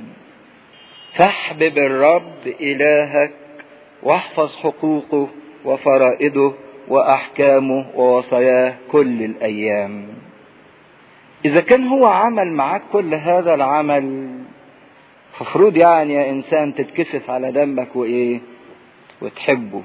S2: فاحبب الرب إلهك واحفظ حقوقه وفرائضه وأحكامه ووصاياه كل الأيام إذا كان هو عمل معاك كل هذا العمل ففروض يعني يا إنسان تتكسف على دمك وإيه وتحبه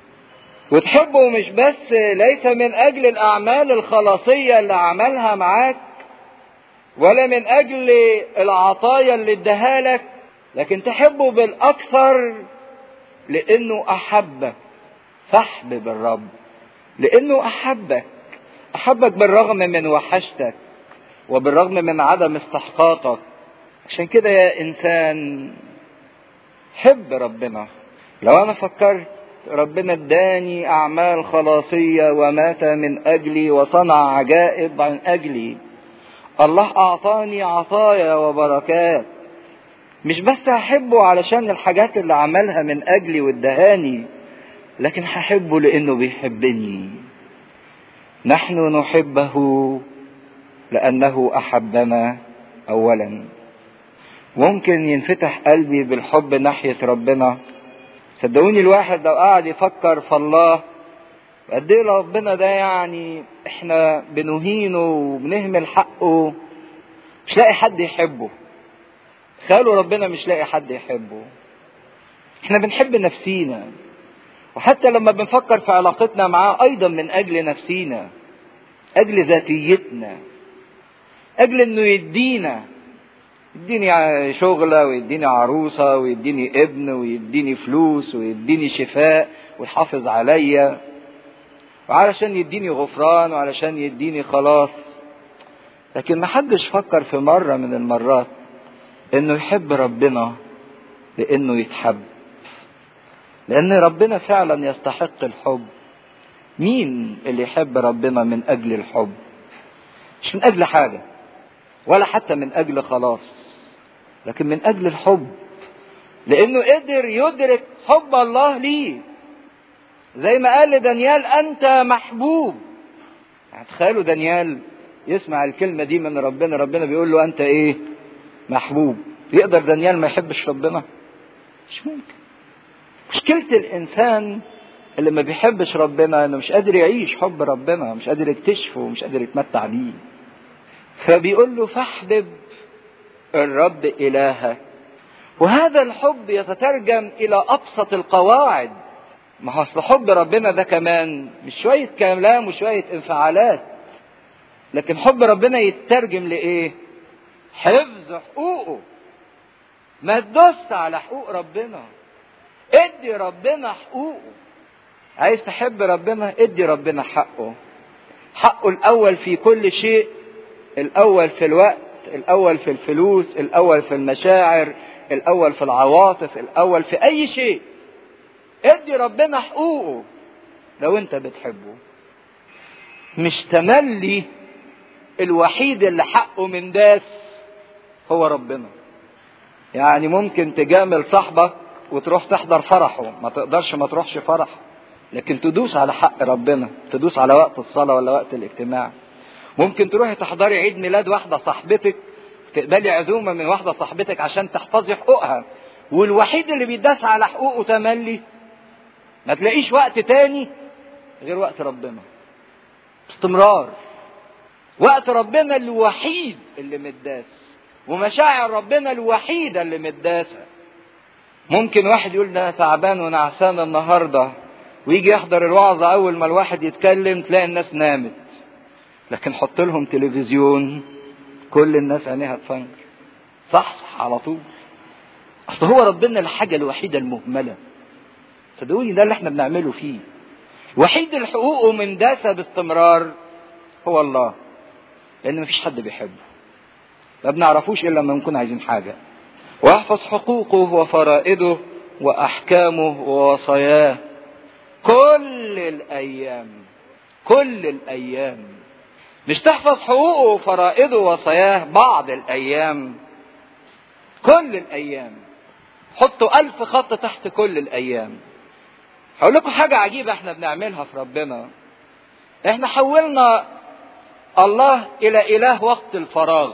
S2: وتحبه مش بس ليس من أجل الأعمال الخلاصية اللي عملها معاك ولا من أجل العطايا اللي اداها لك لكن تحبه بالأكثر لأنه أحبك فاحبب الرب لأنه أحبك أحبك بالرغم من وحشتك وبالرغم من عدم استحقاقك عشان كده يا إنسان حب ربنا لو أنا فكرت ربنا اداني أعمال خلاصية ومات من أجلي وصنع عجائب عن أجلي الله أعطاني عطايا وبركات مش بس هحبه علشان الحاجات اللي عملها من أجلي وادهاني لكن هحبه لأنه بيحبني نحن نحبه لأنه أحبنا أولا ممكن ينفتح قلبي بالحب ناحية ربنا صدقوني الواحد لو قعد يفكر في الله قد ايه ربنا ده يعني احنا بنهينه وبنهمل حقه مش لاقي حد يحبه تخيلوا ربنا مش لاقي حد يحبه احنا بنحب نفسينا وحتى لما بنفكر في علاقتنا معاه ايضا من اجل نفسينا اجل ذاتيتنا اجل انه يدينا يديني شغلة ويديني عروسة ويديني ابن ويديني فلوس ويديني شفاء ويحافظ عليا وعلشان يديني غفران وعلشان يديني خلاص لكن ما حدش فكر في مرة من المرات انه يحب ربنا لانه يتحب لان ربنا فعلا يستحق الحب مين اللي يحب ربنا من اجل الحب مش من اجل حاجه ولا حتى من اجل خلاص لكن من اجل الحب لانه قدر يدرك حب الله ليه زي ما قال لدانيال انت محبوب يعني تخيلوا دانيال يسمع الكلمه دي من ربنا ربنا بيقول له انت ايه محبوب يقدر دانيال ما يحبش ربنا مش ممكن مشكله الانسان اللي ما بيحبش ربنا انه مش قادر يعيش حب ربنا مش قادر يكتشفه ومش قادر يتمتع بيه فبيقول له فاحبب الرب إلهك وهذا الحب يتترجم إلى أبسط القواعد ما هو أصل حب ربنا ده كمان مش شوية كلام وشوية انفعالات لكن حب ربنا يترجم لإيه؟ حفظ حقوقه ما تدوس على حقوق ربنا ادي ربنا حقوقه عايز تحب ربنا ادي ربنا حقه حقه الأول في كل شيء الأول في الوقت الأول في الفلوس الأول في المشاعر الأول في العواطف الأول في أي شيء ادي ربنا حقوقه لو أنت بتحبه مش تملي الوحيد اللي حقه من داس هو ربنا يعني ممكن تجامل صاحبك وتروح تحضر فرحه ما تقدرش ما تروحش فرح لكن تدوس على حق ربنا تدوس على وقت الصلاة ولا وقت الاجتماع ممكن تروحي تحضري عيد ميلاد واحدة صاحبتك تقبلي عزومة من واحدة صاحبتك عشان تحفظي حقوقها والوحيد اللي بيداس على حقوقه تملي ما تلاقيش وقت تاني غير وقت ربنا استمرار وقت ربنا الوحيد اللي متداس ومشاعر ربنا الوحيدة اللي متداسة ممكن واحد يقول ده انا تعبان ونعسان النهارده ويجي يحضر الوعظة أول ما الواحد يتكلم تلاقي الناس نامت لكن حط لهم تلفزيون كل الناس عينيها تفنجر صح صح على طول اصل هو ربنا الحاجه الوحيده المهمله
S1: صدقوني ده اللي احنا بنعمله فيه وحيد الحقوق من داسة باستمرار هو الله لان مفيش حد بيحبه ما بنعرفوش الا لما نكون عايزين حاجة واحفظ حقوقه وفرائضه واحكامه ووصاياه كل الايام كل الايام مش تحفظ حقوقه وفرائضه ووصاياه بعض الايام كل الايام حطوا الف خط تحت كل الايام هقول لكم حاجة عجيبة احنا بنعملها في ربنا احنا حولنا الله الى اله وقت الفراغ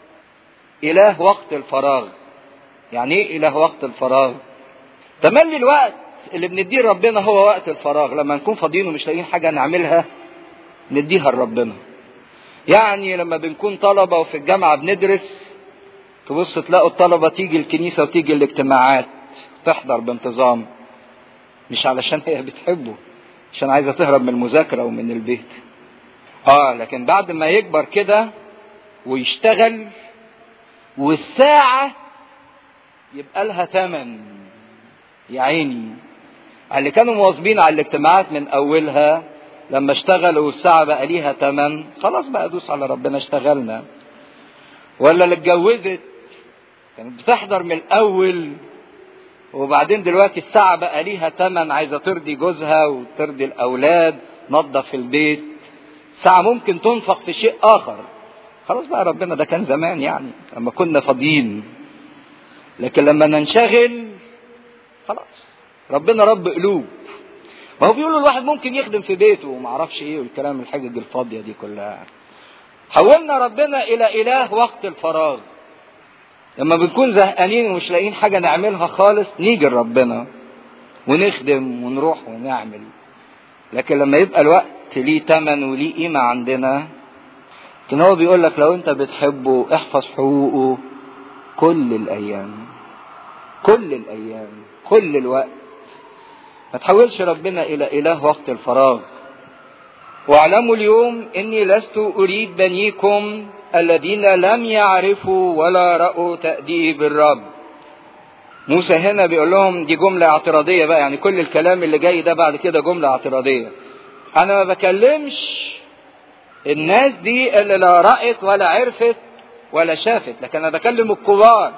S1: اله وقت الفراغ يعني ايه اله وقت الفراغ تملي الوقت اللي بنديه ربنا هو وقت الفراغ لما نكون فاضيين ومش لاقيين حاجة نعملها نديها لربنا يعني لما بنكون طلبة وفي الجامعة بندرس تبص تلاقوا الطلبة تيجي الكنيسة وتيجي الاجتماعات تحضر بانتظام مش علشان هي بتحبه عشان عايزة تهرب من المذاكرة ومن البيت اه لكن بعد ما يكبر كده ويشتغل والساعة يبقى لها تمن يا عيني اللي كانوا مواظبين على الاجتماعات من اولها لما اشتغلوا والساعة بقى ليها تمن خلاص بقى دوس على ربنا اشتغلنا ولا اللي اتجوزت كانت بتحضر من الاول وبعدين دلوقتي الساعة بقى ليها تمن عايزة ترضي جوزها وترضي الأولاد نظف البيت ساعة ممكن تنفق في شيء آخر خلاص بقى ربنا ده كان زمان يعني لما كنا فاضيين لكن لما ننشغل خلاص ربنا رب قلوب ما هو بيقولوا الواحد ممكن يخدم في بيته وما اعرفش ايه والكلام الحجج الفاضيه دي كلها حولنا ربنا الى اله وقت الفراغ لما بنكون زهقانين ومش لاقيين حاجه نعملها خالص نيجي لربنا ونخدم ونروح ونعمل لكن لما يبقى الوقت ليه تمن وليه قيمه عندنا لكن هو بيقول لك لو انت بتحبه احفظ حقوقه كل الايام كل الايام كل الوقت ما تحولش ربنا الى اله وقت الفراغ واعلموا اليوم اني لست اريد بنيكم الذين لم يعرفوا ولا راوا تاديب الرب موسى هنا بيقول لهم دي جمله اعتراضيه بقى يعني كل الكلام اللي جاي ده بعد كده جمله اعتراضيه انا ما بكلمش الناس دي اللي لا رأت ولا عرفت ولا شافت لكن انا بكلم الكبار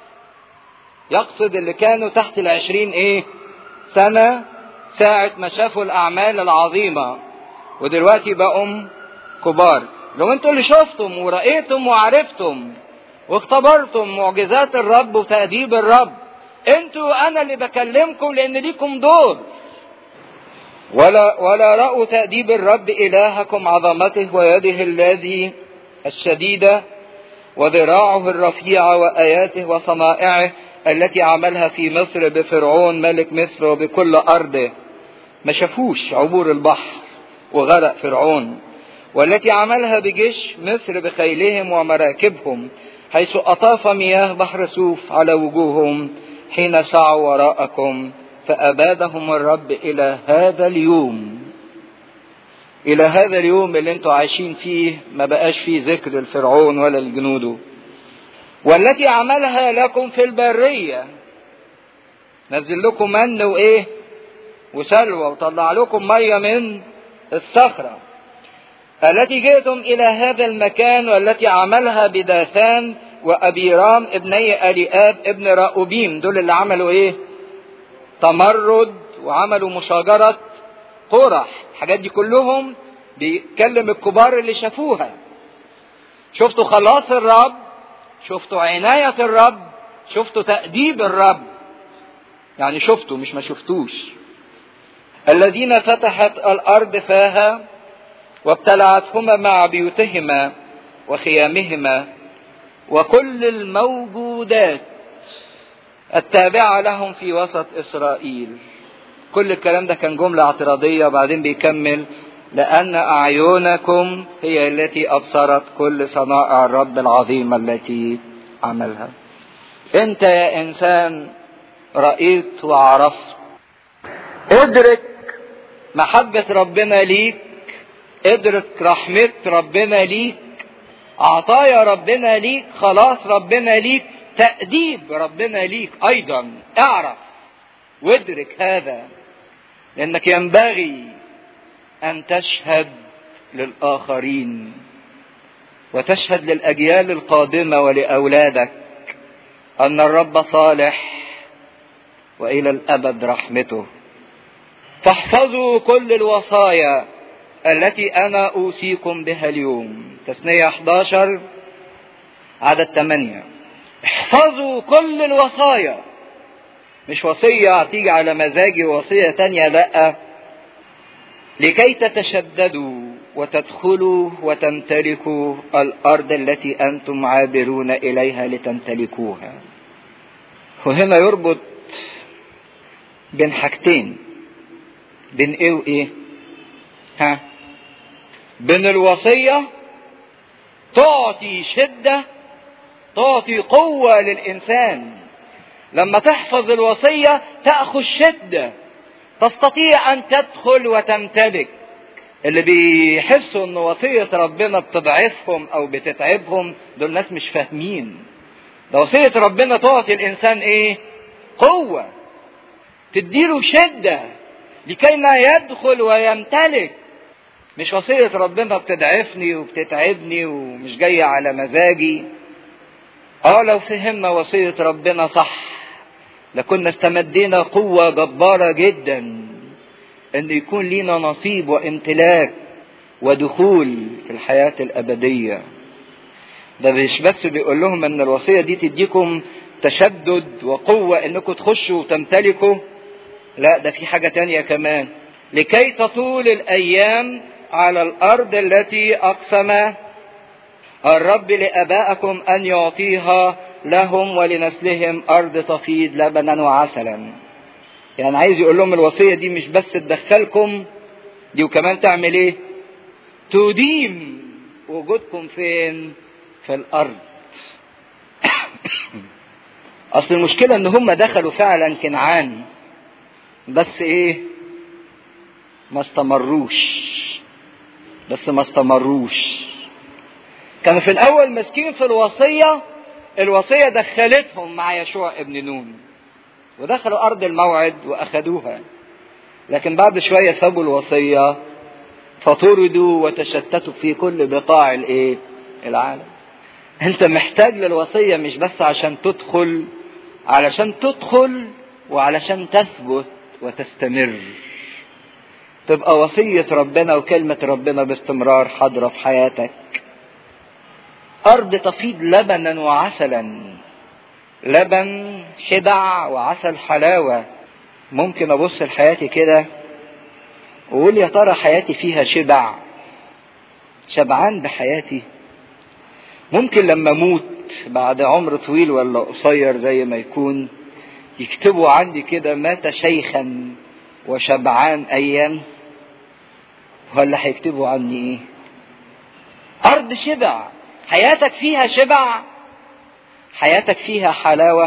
S1: يقصد اللي كانوا تحت العشرين ايه سنة ساعة ما شافوا الأعمال العظيمة ودلوقتي بقوا كبار لو انتوا اللي شفتم ورأيتم وعرفتم واختبرتم معجزات الرب وتأديب الرب انتوا انا اللي بكلمكم لان ليكم دور ولا ولا رأوا تأديب الرب إلهكم عظمته ويده الذي الشديدة وذراعه الرفيعة وآياته وصنائعه التي عملها في مصر بفرعون ملك مصر وبكل أرضه ما شافوش عبور البحر وغرق فرعون والتي عملها بجيش مصر بخيلهم ومراكبهم حيث أطاف مياه بحر سوف على وجوههم حين سعوا وراءكم فأبادهم الرب إلى هذا اليوم إلى هذا اليوم اللي انتوا عايشين فيه ما بقاش فيه ذكر الفرعون ولا الجنوده والتي عملها لكم في البرية نزل لكم من وإيه وسلوى وطلع لكم مية من الصخرة التي جئتم إلى هذا المكان والتي عملها بداثان وأبيرام ابني أليآب ابن راؤوبيم دول اللي عملوا إيه تمرد وعملوا مشاجرة قرح الحاجات دي كلهم بيتكلم الكبار اللي شافوها شفتوا خلاص الرب شفتوا عناية الرب شفتوا تأديب الرب يعني شفتوا مش ما شفتوش الذين فتحت الأرض فاها وابتلعتهما مع بيوتهما وخيامهما وكل الموجودات التابعة لهم في وسط إسرائيل كل الكلام ده كان جملة اعتراضية وبعدين بيكمل لأن أعينكم هي التي أبصرت كل صنائع الرب العظيمة التي عملها أنت يا إنسان رأيت وعرفت ادرك محبة ربنا ليك ادرك رحمة ربنا ليك عطايا ربنا ليك خلاص ربنا ليك تأديب ربنا ليك أيضا اعرف وادرك هذا
S2: لأنك ينبغي أن تشهد للآخرين وتشهد للأجيال القادمة ولأولادك أن الرب صالح وإلى الأبد رحمته فاحفظوا كل الوصايا التي أنا أوصيكم بها اليوم تثنية 11 عدد 8 احفظوا كل الوصايا مش وصية تيجي على مزاجي ووصية تانية لأ لكي تتشددوا وتدخلوا وتمتلكوا الأرض التي أنتم عابرون إليها لتمتلكوها وهنا يربط بين حاجتين بين ايه وايه ها بين الوصية تعطي شدة تعطي قوة للإنسان لما تحفظ الوصية تأخذ شدة تستطيع أن تدخل وتمتلك اللي بيحسوا ان وصية ربنا بتضعفهم او بتتعبهم دول ناس مش فاهمين ده وصية ربنا تعطي الانسان ايه قوة تديله شدة لكي ما يدخل ويمتلك مش وصية ربنا بتضعفني وبتتعبني ومش جاية على مزاجي اه لو فهمنا وصية ربنا صح لكنا استمدينا قوة جبارة جدا ان يكون لينا نصيب وامتلاك ودخول في الحياة الابدية ده مش بس بيقول لهم ان الوصية دي تديكم تشدد وقوة انكم تخشوا وتمتلكوا لا ده في حاجة تانية كمان لكي تطول الايام على الارض التي اقسم الرب لابائكم ان يعطيها لهم ولنسلهم ارض تفيض لبنا وعسلا يعني عايز يقول لهم الوصية دي مش بس تدخلكم دي وكمان تعمل ايه تديم وجودكم فين في الارض اصل المشكلة ان هم دخلوا فعلا كنعان بس ايه ما استمروش بس ما استمروش كانوا في الاول ماسكين في الوصية الوصية دخلتهم مع يشوع ابن نون ودخلوا ارض الموعد واخذوها لكن بعد شوية سابوا الوصية فطردوا وتشتتوا في كل بقاع الايه العالم انت محتاج للوصية مش بس عشان تدخل علشان تدخل وعلشان تثبت وتستمر تبقى وصية ربنا وكلمة ربنا باستمرار حاضرة في حياتك أرض تفيض لبنا وعسلا لبن شبع وعسل حلاوة ممكن أبص لحياتي كده وأقول يا ترى حياتي فيها شبع شبعان بحياتي ممكن لما أموت بعد عمر طويل ولا قصير زي ما يكون يكتبوا عندي كده مات شيخا وشبعان أيام ولا هيكتبوا عني إيه؟ أرض شبع حياتك فيها شبع حياتك فيها حلاوة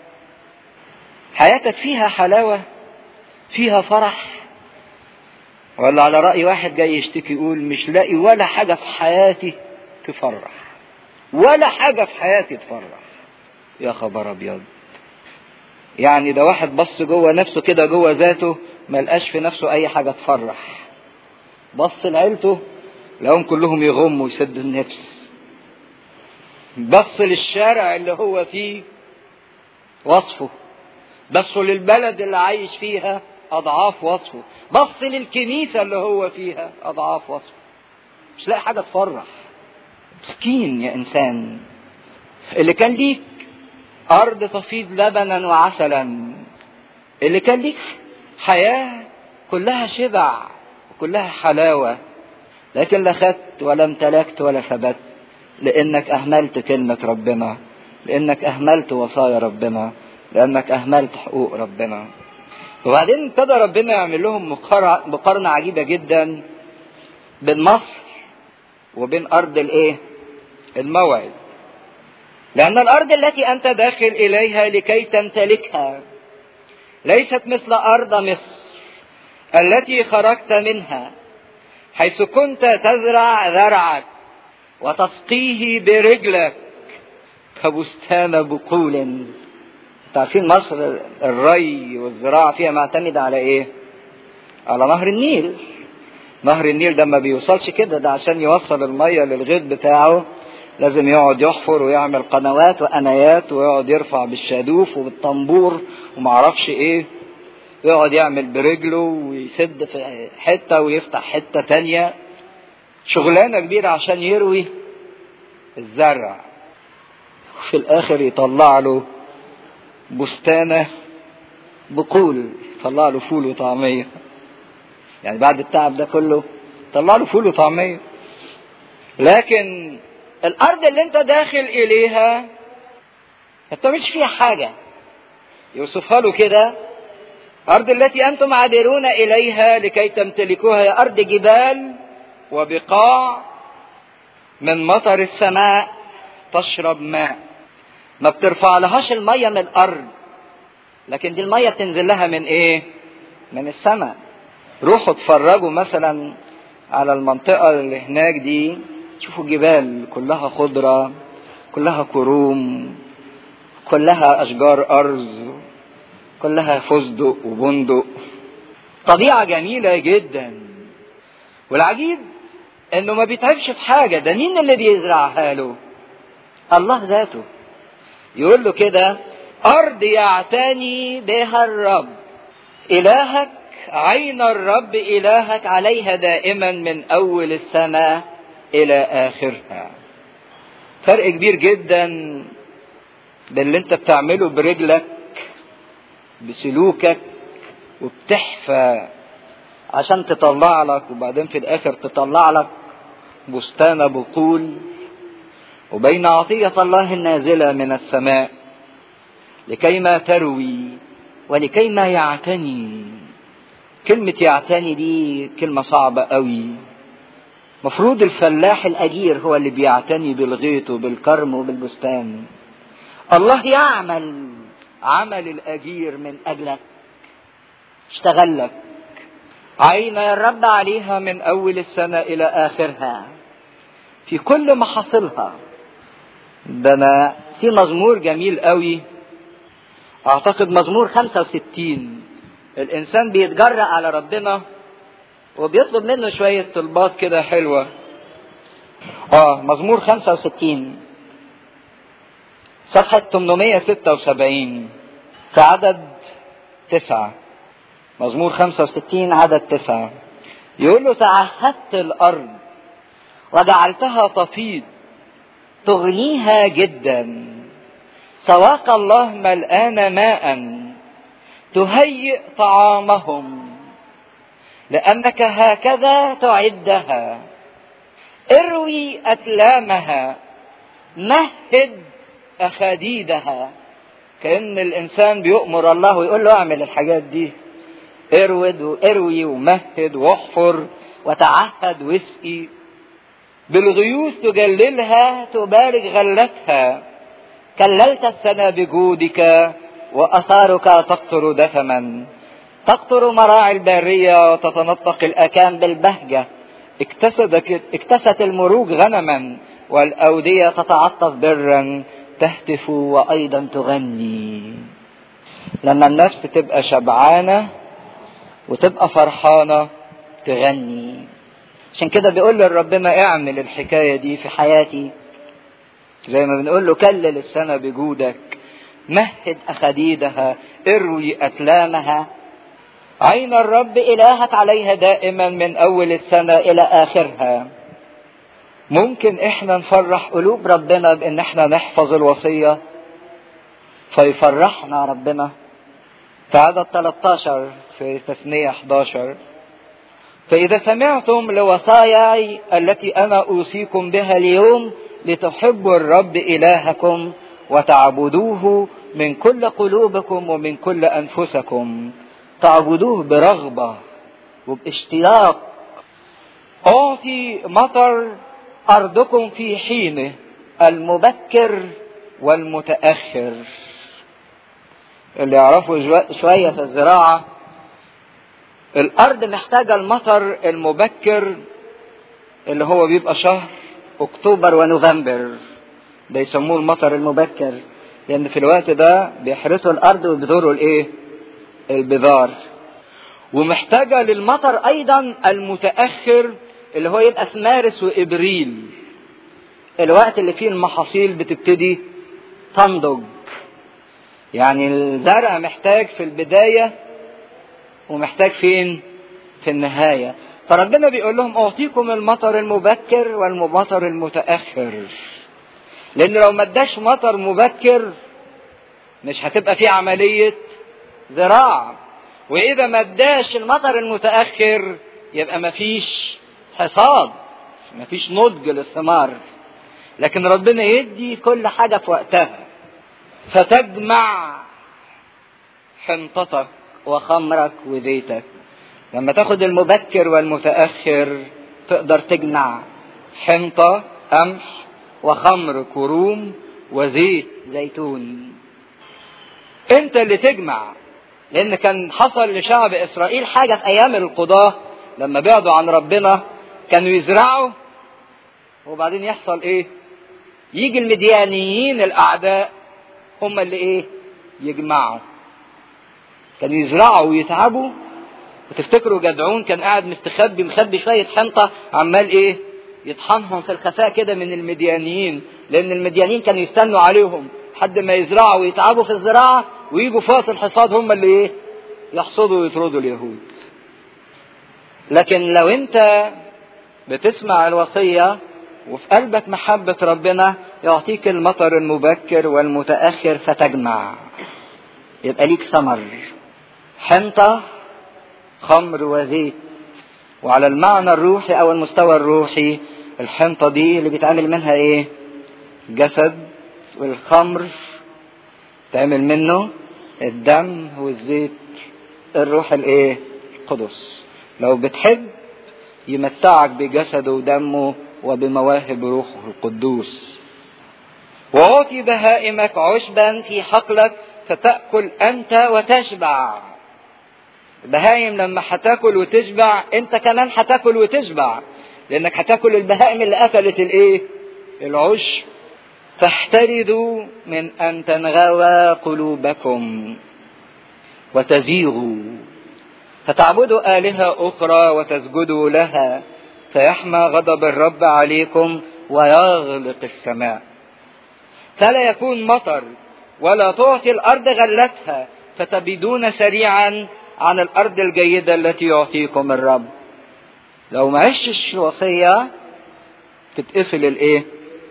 S2: حياتك فيها حلاوة فيها فرح ولا على رأي واحد جاي يشتكي يقول مش لاقي ولا حاجة في حياتي تفرح ولا حاجة في حياتي تفرح يا خبر أبيض يعني ده واحد بص جوه نفسه كده جوه ذاته ما لقاش في نفسه أي حاجة تفرح بص لعيلته لهم كلهم يغموا ويسدوا النفس بص للشارع اللي هو فيه وصفه بص للبلد اللي عايش فيها أضعاف وصفه بص للكنيسة اللي هو فيها أضعاف وصفه مش لاقي حاجة تفرح مسكين يا إنسان اللي كان ليك أرض تفيض لبنا وعسلا اللي كان ليك حياة كلها شبع وكلها حلاوة لكن لا خدت ولا امتلكت ولا ثبت لانك اهملت كلمة ربنا لانك اهملت وصايا ربنا لانك اهملت حقوق ربنا وبعدين ابتدى ربنا يعمل لهم مقارنة عجيبة جدا بين مصر وبين ارض الايه الموعد لان الارض التي انت داخل اليها لكي تمتلكها ليست مثل ارض مصر التي خرجت منها حيث كنت تزرع زرعك وتسقيه برجلك كبستان بقول تعرفين مصر الري والزراعة فيها معتمدة على ايه على نهر النيل نهر النيل ده ما بيوصلش كده ده عشان يوصل المية للغيط بتاعه لازم يقعد يحفر ويعمل قنوات وقنايات ويقعد يرفع بالشادوف وبالطنبور ومعرفش ايه يقعد يعمل برجله ويسد في حتة ويفتح حتة تانية شغلانة كبيرة عشان يروي الزرع في الاخر يطلع له بستانة بقول يطلع له فول وطعمية يعني بعد التعب ده كله طلع له فول وطعمية لكن الارض اللي انت داخل اليها انت مش فيها حاجة يوصفها له كده أرض التي أنتم عابرون إليها لكي تمتلكوها هي أرض جبال وبقاع من مطر السماء تشرب ماء ما بترفع لهاش المية من الأرض لكن دي المية بتنزل لها من إيه؟ من السماء روحوا اتفرجوا مثلا على المنطقة اللي هناك دي شوفوا جبال كلها خضرة كلها كروم كلها أشجار أرز كلها فستق وبندق طبيعة جميلة جدا والعجيب انه ما بيتعبش في حاجة ده مين اللي بيزرعها له الله ذاته يقول له كده أرض يعتني بها الرب إلهك عين الرب إلهك عليها دائما من أول السنة إلى آخرها فرق كبير جدا بين اللي انت بتعمله برجلك بسلوكك وبتحفى عشان تطلع لك وبعدين في الاخر تطلع لك بستان بقول وبين عطية الله النازلة من السماء لكيما تروي ولكيما يعتني كلمة يعتني دي كلمة صعبة قوي مفروض الفلاح الأجير هو اللي بيعتني بالغيط وبالكرم وبالبستان الله يعمل عمل الأجير من أجلك اشتغل لك عين الرب عليها من أول السنة إلى آخرها في كل محاصيلها ده أنا في مزمور جميل قوي أعتقد مزمور 65 الإنسان بيتجرأ على ربنا وبيطلب منه شوية طلبات كده حلوة اه مزمور 65 صفحة 876 في عدد تسعة مزمور 65 عدد تسعة يقول له تعهدت الأرض وجعلتها تفيض تغنيها جدا سواق الله ملآن ماء تهيئ طعامهم لأنك هكذا تعدها اروي أتلامها مهد أخاديدها كأن الإنسان بيؤمر الله ويقول له اعمل الحاجات دي ارود واروي ومهد واحفر وتعهد واسقي بالغيوث تجللها تبارك غلتها كللت السنة بجودك وأثارك تقطر دثما تقطر مراعي البارية وتتنطق الأكام بالبهجة اكتسدت, اكتست المروج غنما والأودية تتعطف برا تهتف وأيضا تغني لما النفس تبقى شبعانة وتبقى فرحانة تغني عشان كده بيقول لربنا اعمل الحكاية دي في حياتي زي ما بنقول له كلل السنة بجودك مهد أخديدها اروي أتلامها عين الرب إلهك عليها دائما من أول السنة إلى آخرها ممكن احنا نفرح قلوب ربنا بان احنا نحفظ الوصية فيفرحنا ربنا في عدد 13 في تثنية 11 فإذا سمعتم لوصاياي التي أنا أوصيكم بها اليوم لتحبوا الرب إلهكم وتعبدوه من كل قلوبكم ومن كل أنفسكم تعبدوه برغبة وباشتياق أعطي مطر أرضكم في حينه المبكر والمتأخر اللي يعرفوا شوية في الزراعة الأرض محتاجة المطر المبكر اللي هو بيبقى شهر أكتوبر ونوفمبر ده يسموه المطر المبكر لأن في الوقت ده بيحرثوا الأرض وبيذروا الإيه؟ البذار
S1: ومحتاجة للمطر أيضا المتأخر اللي هو يبقى في مارس وإبريل الوقت اللي فيه المحاصيل بتبتدي تنضج يعني الزرع محتاج في البداية ومحتاج فين في النهاية فربنا بيقول لهم أعطيكم المطر المبكر والمطر المتأخر لأن لو ما اداش مطر مبكر مش هتبقى في عملية زراعة وإذا ما اداش المطر المتأخر يبقى ما فيش حصاد ما فيش نضج للثمار لكن ربنا يدي كل حاجة في وقتها فتجمع حنطتك وخمرك وزيتك لما تاخد المبكر والمتأخر تقدر تجمع حنطة قمح وخمر كروم وزيت زيتون انت اللي تجمع لان كان حصل لشعب اسرائيل حاجة في ايام القضاة لما بعدوا عن ربنا كانوا يزرعوا وبعدين يحصل ايه يجي المديانيين الاعداء هم اللي ايه يجمعوا كانوا يزرعوا ويتعبوا وتفتكروا جدعون كان قاعد مستخبي مخبي شويه حنطه عمال ايه يطحنهم في الخفاء كده من المديانيين لان المديانيين كانوا يستنوا عليهم لحد ما يزرعوا ويتعبوا في الزراعه ويجوا فاصل الحصاد هم اللي ايه يحصدوا ويطردوا اليهود لكن لو انت بتسمع الوصيه وفي قلبك محبة ربنا يعطيك المطر المبكر والمتأخر فتجمع يبقى ليك ثمر حنطة خمر وزيت وعلى المعنى الروحي أو المستوى الروحي الحنطة دي اللي بيتعمل منها إيه؟ جسد والخمر تعمل منه الدم والزيت الروح الإيه؟ القدس لو بتحب يمتعك بجسده ودمه وبمواهب روحه القدوس وأعطي بهائمك عشبا في حقلك فتأكل أنت وتشبع البهائم لما هتاكل وتشبع أنت كمان هتاكل وتشبع لأنك هتاكل البهائم اللي أكلت الإيه؟ العشب فاحترزوا من أن تنغوى قلوبكم وتزيغوا فتعبدوا آلهة أخرى وتسجدوا لها فيحمى غضب الرب عليكم ويغلق السماء فلا يكون مطر ولا تعطي الارض غلتها فتبيدون سريعا عن الارض الجيده التي يعطيكم الرب لو ما عشتش الوصيه تتقفل الايه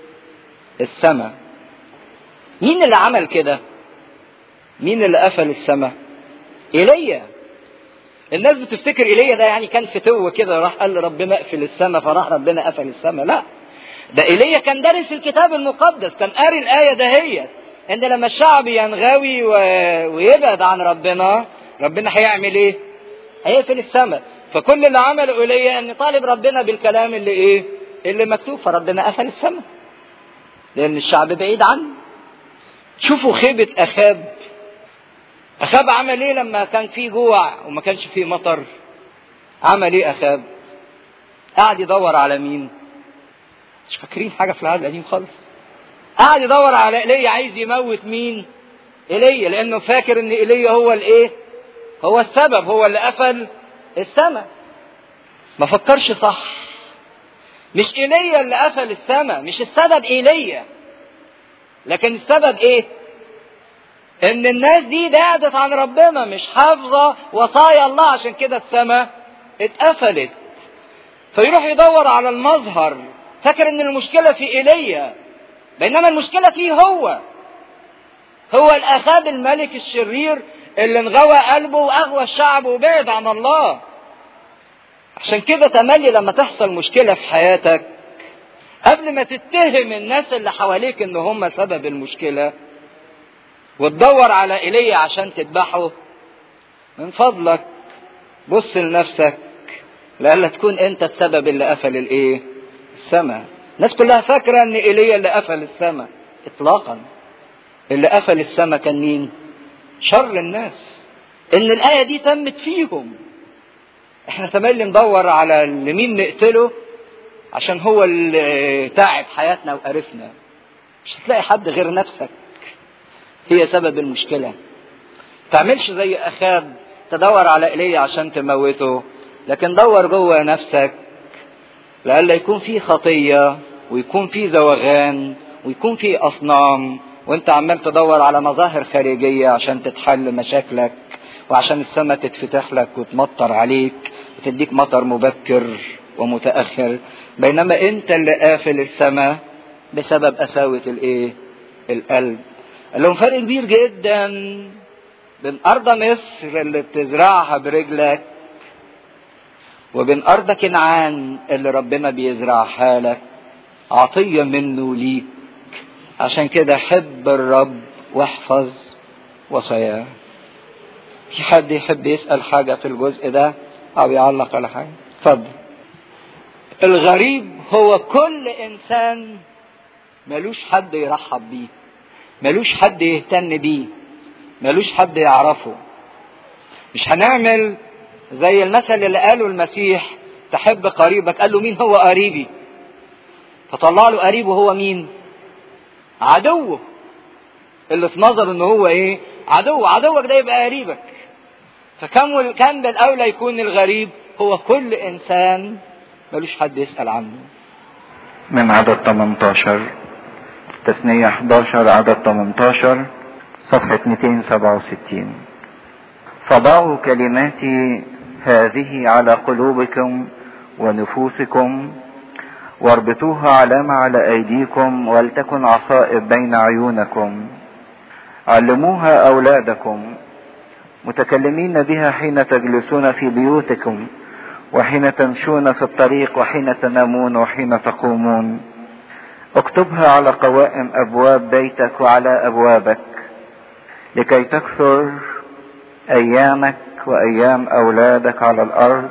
S1: السماء مين اللي عمل كده مين اللي قفل السماء ايليا الناس بتفتكر ايليا ده يعني كان فتوه كده راح قال لربنا اقفل السماء فراح ربنا قفل السماء لا ده ايليا كان دارس الكتاب المقدس كان قاري الايه دهيت ان لما الشعب ينغوي و... ويبعد عن ربنا ربنا هيعمل ايه هيقفل السماء فكل اللي عمله ايليا ان طالب ربنا بالكلام اللي ايه اللي مكتوب فربنا قفل السماء لان الشعب بعيد عنه شوفوا خيبه اخاب اخاب عمل ايه لما كان في جوع وما كانش في مطر عمل ايه اخاب قعد يدور على مين مش فاكرين حاجه في العهد القديم خالص قعد يدور على ايليا عايز يموت مين ايليا لانه فاكر ان ايليا هو الايه هو السبب هو اللي قفل السماء ما فكرش صح مش ايليا اللي قفل السماء مش السبب ايليا لكن السبب ايه ان الناس دي بعدت عن ربنا مش حافظه وصايا الله عشان كده السماء اتقفلت فيروح يدور على المظهر فاكر ان المشكله في ايليا بينما المشكله فيه هو هو الاخاب الملك الشرير اللي انغوى قلبه واغوى الشعب وبعد عن الله عشان كده تملي لما تحصل مشكله في حياتك قبل ما تتهم الناس اللي حواليك ان هم سبب المشكله وتدور على ايليا عشان تذبحه من فضلك بص لنفسك لألا تكون انت السبب اللي قفل الايه السماء الناس كلها فاكرة ان ايليا اللي قفل السماء اطلاقا اللي قفل السماء كان مين شر الناس ان الاية دي تمت فيهم احنا تملي ندور على اللي مين نقتله عشان هو اللي تعب حياتنا وقرفنا مش هتلاقي حد غير نفسك هي سبب المشكلة تعملش زي أخاب
S2: تدور على ايليا عشان تموته لكن دور جوه نفسك لئلا يكون في خطيه ويكون في زوغان ويكون في اصنام وانت عمال تدور على مظاهر خارجيه عشان تتحل مشاكلك وعشان السماء تتفتح لك وتمطر عليك وتديك مطر مبكر ومتاخر بينما انت اللي قافل السماء بسبب قساوه الايه القلب قال لهم فرق كبير جدا بين ارض مصر اللي بتزرعها برجلك وبين ارض كنعان اللي ربنا بيزرعها لك عطيه منه ليك عشان كده حب الرب واحفظ وصاياه في حد يحب يسال حاجه في الجزء ده او يعلق على حاجه اتفضل الغريب هو كل انسان ملوش حد يرحب بيه ملوش حد يهتم بيه ملوش حد يعرفه مش هنعمل زي المثل اللي قاله المسيح تحب قريبك قال له مين هو قريبي فطلع له قريبه هو مين عدوه اللي في نظر ان هو ايه عدو عدوك ده يبقى قريبك فكم كان بالاولى يكون الغريب هو كل انسان ملوش حد يسال عنه
S3: من عدد 18 تثنية 11 عدد 18 صفحة 267 فضعوا كلماتي هذه على قلوبكم ونفوسكم واربطوها علامة على أيديكم ولتكن عصائب بين عيونكم علموها أولادكم متكلمين بها حين تجلسون في بيوتكم وحين تمشون في الطريق وحين تنامون وحين تقومون اكتبها على قوائم ابواب بيتك وعلى ابوابك لكي تكثر ايامك وايام اولادك على الارض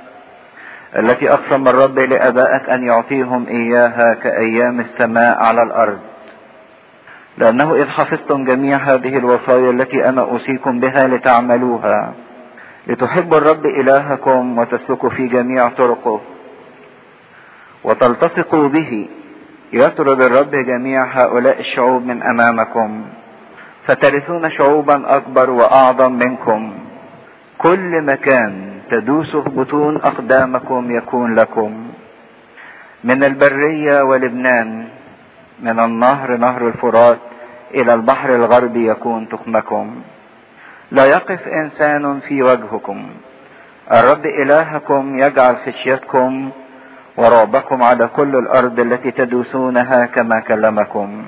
S3: التي اقسم الرب لابائك ان يعطيهم اياها كايام السماء على الارض لانه اذ حفظتم جميع هذه الوصايا التي انا اوصيكم بها لتعملوها لتحبوا الرب الهكم وتسلكوا في جميع طرقه وتلتصقوا به يطرد الرب جميع هؤلاء الشعوب من امامكم فترثون شعوبا اكبر واعظم منكم كل مكان تدوسه بطون اقدامكم يكون لكم من البريه ولبنان من النهر نهر الفرات الى البحر الغربي يكون تخمكم لا يقف انسان في وجهكم الرب الهكم يجعل خشيتكم ورعبكم على كل الارض التي تدوسونها كما كلمكم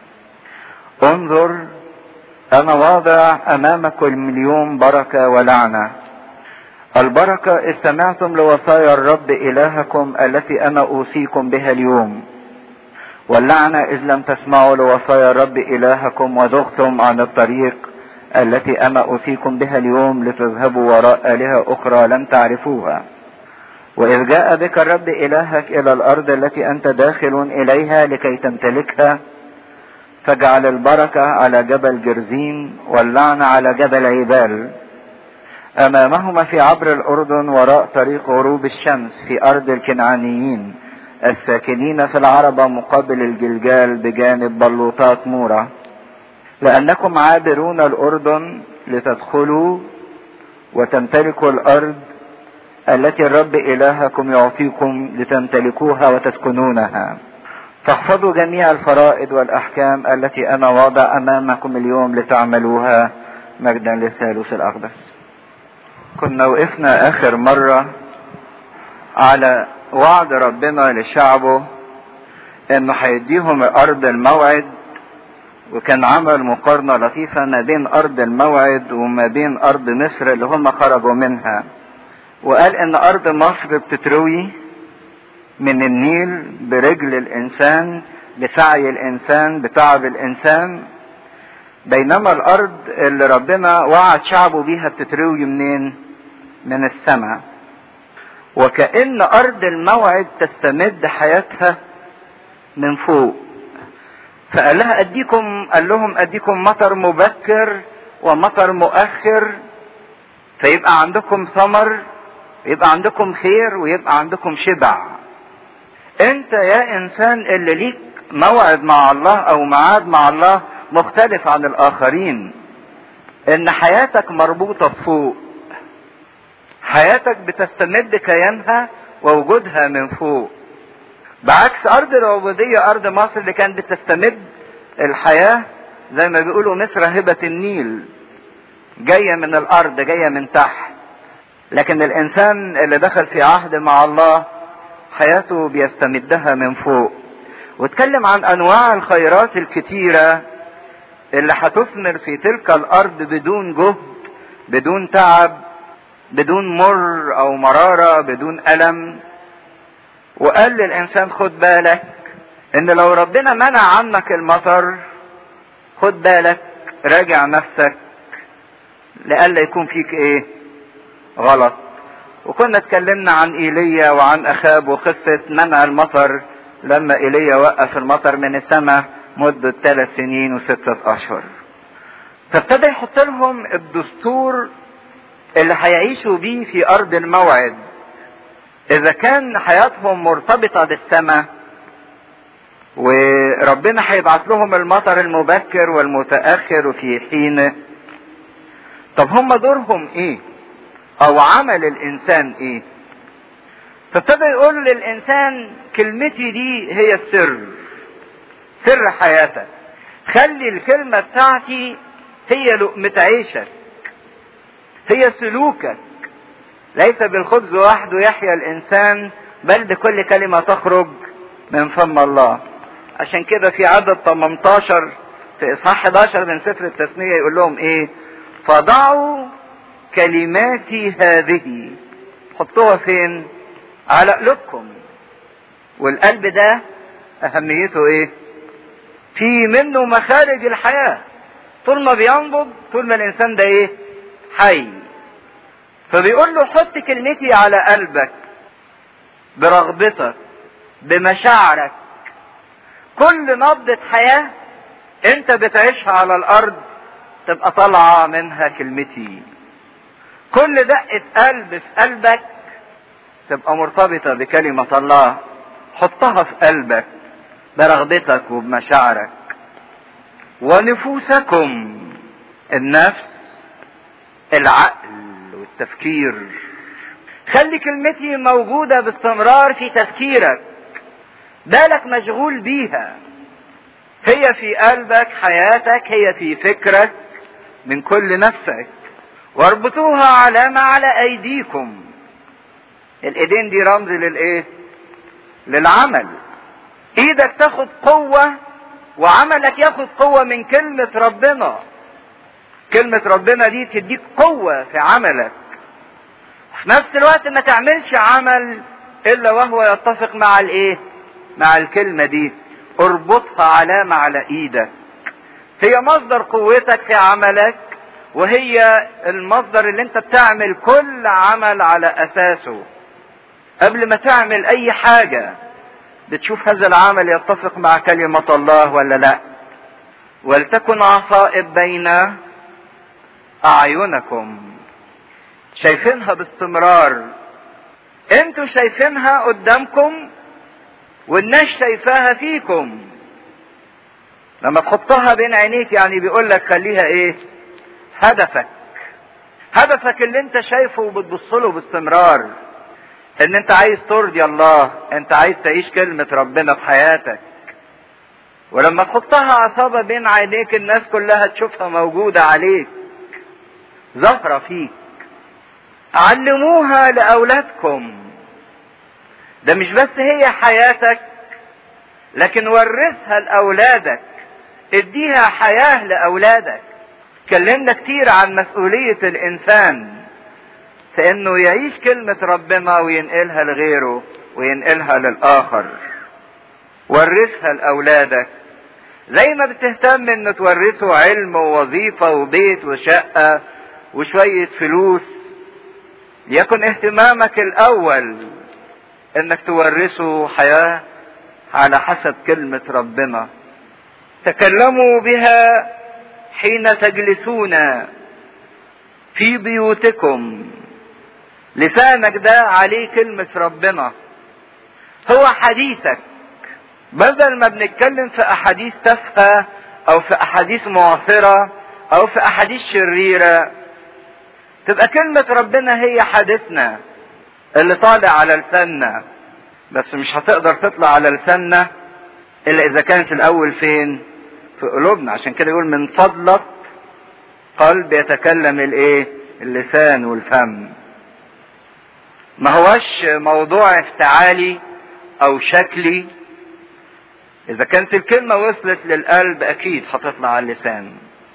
S3: انظر انا واضع امامكم اليوم بركه ولعنه البركه اذ سمعتم لوصايا الرب الهكم التي انا اوصيكم بها اليوم واللعنه اذ لم تسمعوا لوصايا الرب الهكم وذغتم عن الطريق التي انا اوصيكم بها اليوم لتذهبوا وراء الهه اخرى لم تعرفوها واذ جاء بك الرب الهك الى الارض التي انت داخل اليها لكي تمتلكها فاجعل البركه على جبل جرزين واللعنه على جبل عبال امامهما في عبر الاردن وراء طريق غروب الشمس في ارض الكنعانيين الساكنين في العربه مقابل الجلجال بجانب بلوطات مورا لأنكم عابرون الأردن لتدخلوا وتمتلكوا الأرض التي الرب إلهكم يعطيكم لتمتلكوها وتسكنونها فاحفظوا جميع الفرائض والأحكام التي أنا واضع أمامكم اليوم لتعملوها مجدا للثالوث الأقدس كنا وقفنا آخر مرة على وعد ربنا لشعبه انه هيديهم ارض الموعد وكان عمل مقارنة لطيفة ما بين أرض الموعد وما بين أرض مصر اللي هم خرجوا منها وقال إن أرض مصر بتتروي من النيل برجل الإنسان بسعي الإنسان بتعب الإنسان بينما الأرض اللي ربنا وعد شعبه بيها بتتروي منين؟ من السماء وكأن أرض الموعد تستمد حياتها من فوق فقال لها اديكم قال لهم اديكم مطر مبكر ومطر مؤخر فيبقى عندكم ثمر يبقى عندكم خير ويبقى عندكم شبع انت يا انسان اللي ليك موعد مع الله او معاد مع الله مختلف عن الاخرين ان حياتك مربوطة بفوق حياتك بتستمد كيانها ووجودها من فوق بعكس ارض العبودية ارض مصر اللي كانت بتستمد الحياة زي ما بيقولوا مصر هبة النيل جاية من الارض جاية من تحت لكن الانسان اللي دخل في عهد مع الله حياته بيستمدها من فوق واتكلم عن انواع الخيرات الكتيرة اللي هتثمر في تلك الارض بدون جهد بدون تعب بدون مر او مرارة بدون الم وقال للانسان خد بالك ان لو ربنا منع عنك المطر خد بالك راجع نفسك لألا يكون فيك ايه غلط وكنا اتكلمنا عن ايليا وعن اخاب وقصة منع المطر لما ايليا وقف المطر من السماء مدة ثلاث سنين وستة اشهر فابتدى يحط لهم الدستور اللي هيعيشوا بيه في ارض الموعد اذا كان حياتهم مرتبطة بالسماء وربنا هيبعت لهم المطر المبكر والمتأخر في حينه طب هم دورهم ايه او عمل الانسان ايه فابتدى يقول للانسان كلمتي دي هي السر سر حياتك خلي الكلمة بتاعتي هي لقمة عيشك هي سلوكك ليس بالخبز وحده يحيا الانسان بل بكل كلمة تخرج من فم الله عشان كده في عدد 18 في اصحاح 11 من سفر التثنية يقول لهم ايه فضعوا كلماتي هذه حطوها فين على قلوبكم والقلب ده اهميته ايه في منه مخارج الحياة طول ما بينبض طول ما الانسان ده ايه حي فبيقول له حط كلمتي على قلبك برغبتك بمشاعرك كل نبضة حياة انت بتعيشها على الارض تبقى طالعة منها كلمتي كل دقة قلب في قلبك تبقى مرتبطة بكلمة الله حطها في قلبك برغبتك وبمشاعرك ونفوسكم النفس العقل والتفكير خلي كلمتي موجودة باستمرار في تفكيرك بالك مشغول بيها هي في قلبك حياتك هي في فكرك من كل نفسك واربطوها علامة على ايديكم الايدين دي رمز للايه للعمل ايدك تاخد قوة وعملك ياخد قوة من كلمة ربنا كلمة ربنا دي تديك قوة في عملك في نفس الوقت ما تعملش عمل الا وهو يتفق مع الايه مع الكلمة دي اربطها علامة على ايدك هي مصدر قوتك في عملك وهي المصدر اللي انت بتعمل كل عمل على اساسه قبل ما تعمل اي حاجة بتشوف هذا العمل يتفق مع كلمة الله ولا لا ولتكن عصائب بين اعينكم شايفينها باستمرار انتوا شايفينها قدامكم والناس شايفاها فيكم لما تحطها بين عينيك يعني بيقول لك خليها ايه هدفك هدفك اللي انت شايفه وبتبص له باستمرار ان انت عايز ترضي الله انت عايز تعيش كلمة ربنا في حياتك ولما تحطها عصابة بين عينيك الناس كلها تشوفها موجودة عليك ظاهرة فيك علموها لأولادكم ده مش بس هي حياتك لكن ورثها لأولادك اديها حياة لأولادك اتكلمنا كتير عن مسؤولية الإنسان في إنه يعيش كلمة ربنا وينقلها لغيره وينقلها للآخر ورثها لأولادك زي ما بتهتم إن تورثه علم ووظيفة وبيت وشقة وشوية فلوس يكن اهتمامك الأول إنك تورثه حياة على حسب كلمة ربنا تكلموا بها حين تجلسون في بيوتكم لسانك ده عليه كلمة ربنا هو حديثك بدل ما بنتكلم في أحاديث تافهة أو في أحاديث معاصرة أو في أحاديث شريرة تبقى كلمة ربنا هي حديثنا اللي طالع على لساننا بس مش هتقدر تطلع على لساننا الا اذا كانت الاول فين في قلوبنا عشان كده يقول من فضلك قلب يتكلم الايه اللسان والفم ما هوش موضوع افتعالي او شكلي اذا كانت الكلمة وصلت للقلب اكيد هتطلع على اللسان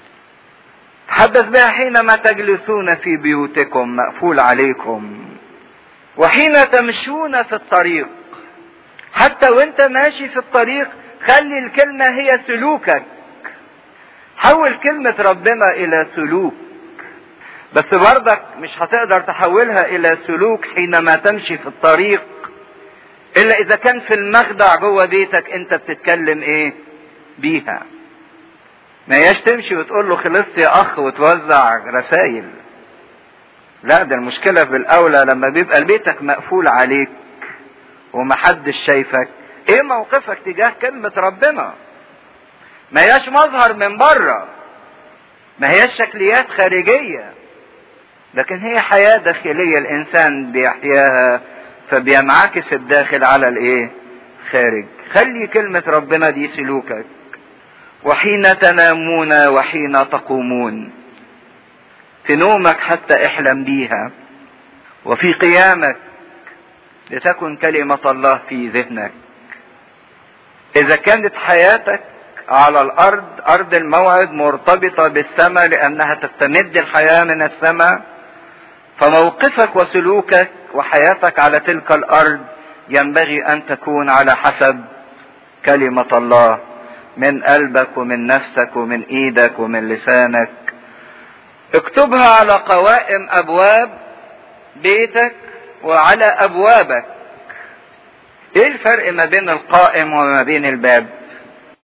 S3: تحدث بها حينما تجلسون في بيوتكم مقفول عليكم وحين تمشون في الطريق حتى وانت ماشي في الطريق خلي الكلمة هي سلوكك حول كلمة ربنا الى سلوك بس برضك مش هتقدر تحولها الى سلوك حينما تمشي في الطريق الا اذا كان في المخدع جوه بيتك انت بتتكلم ايه بيها ما هياش تمشي وتقول له خلصت يا اخ وتوزع رسائل لا ده المشكلة في الاولى لما بيبقى بيتك مقفول عليك ومحدش شايفك ايه موقفك تجاه كلمة ربنا ما هياش مظهر من بره ما هياش شكليات خارجية لكن هي حياة داخلية الانسان بيحياها فبينعكس الداخل على الايه خارج خلي كلمة ربنا دي سلوكك وحين تنامون وحين تقومون في نومك حتى احلم بيها وفي قيامك لتكن كلمة الله في ذهنك إذا كانت حياتك على الأرض أرض الموعد مرتبطة بالسماء لأنها تستمد الحياة من السماء فموقفك وسلوكك وحياتك على تلك الأرض ينبغي أن تكون على حسب كلمة الله من قلبك ومن نفسك ومن ايدك ومن لسانك اكتبها على قوائم ابواب بيتك وعلى ابوابك ايه الفرق ما بين القائم وما بين الباب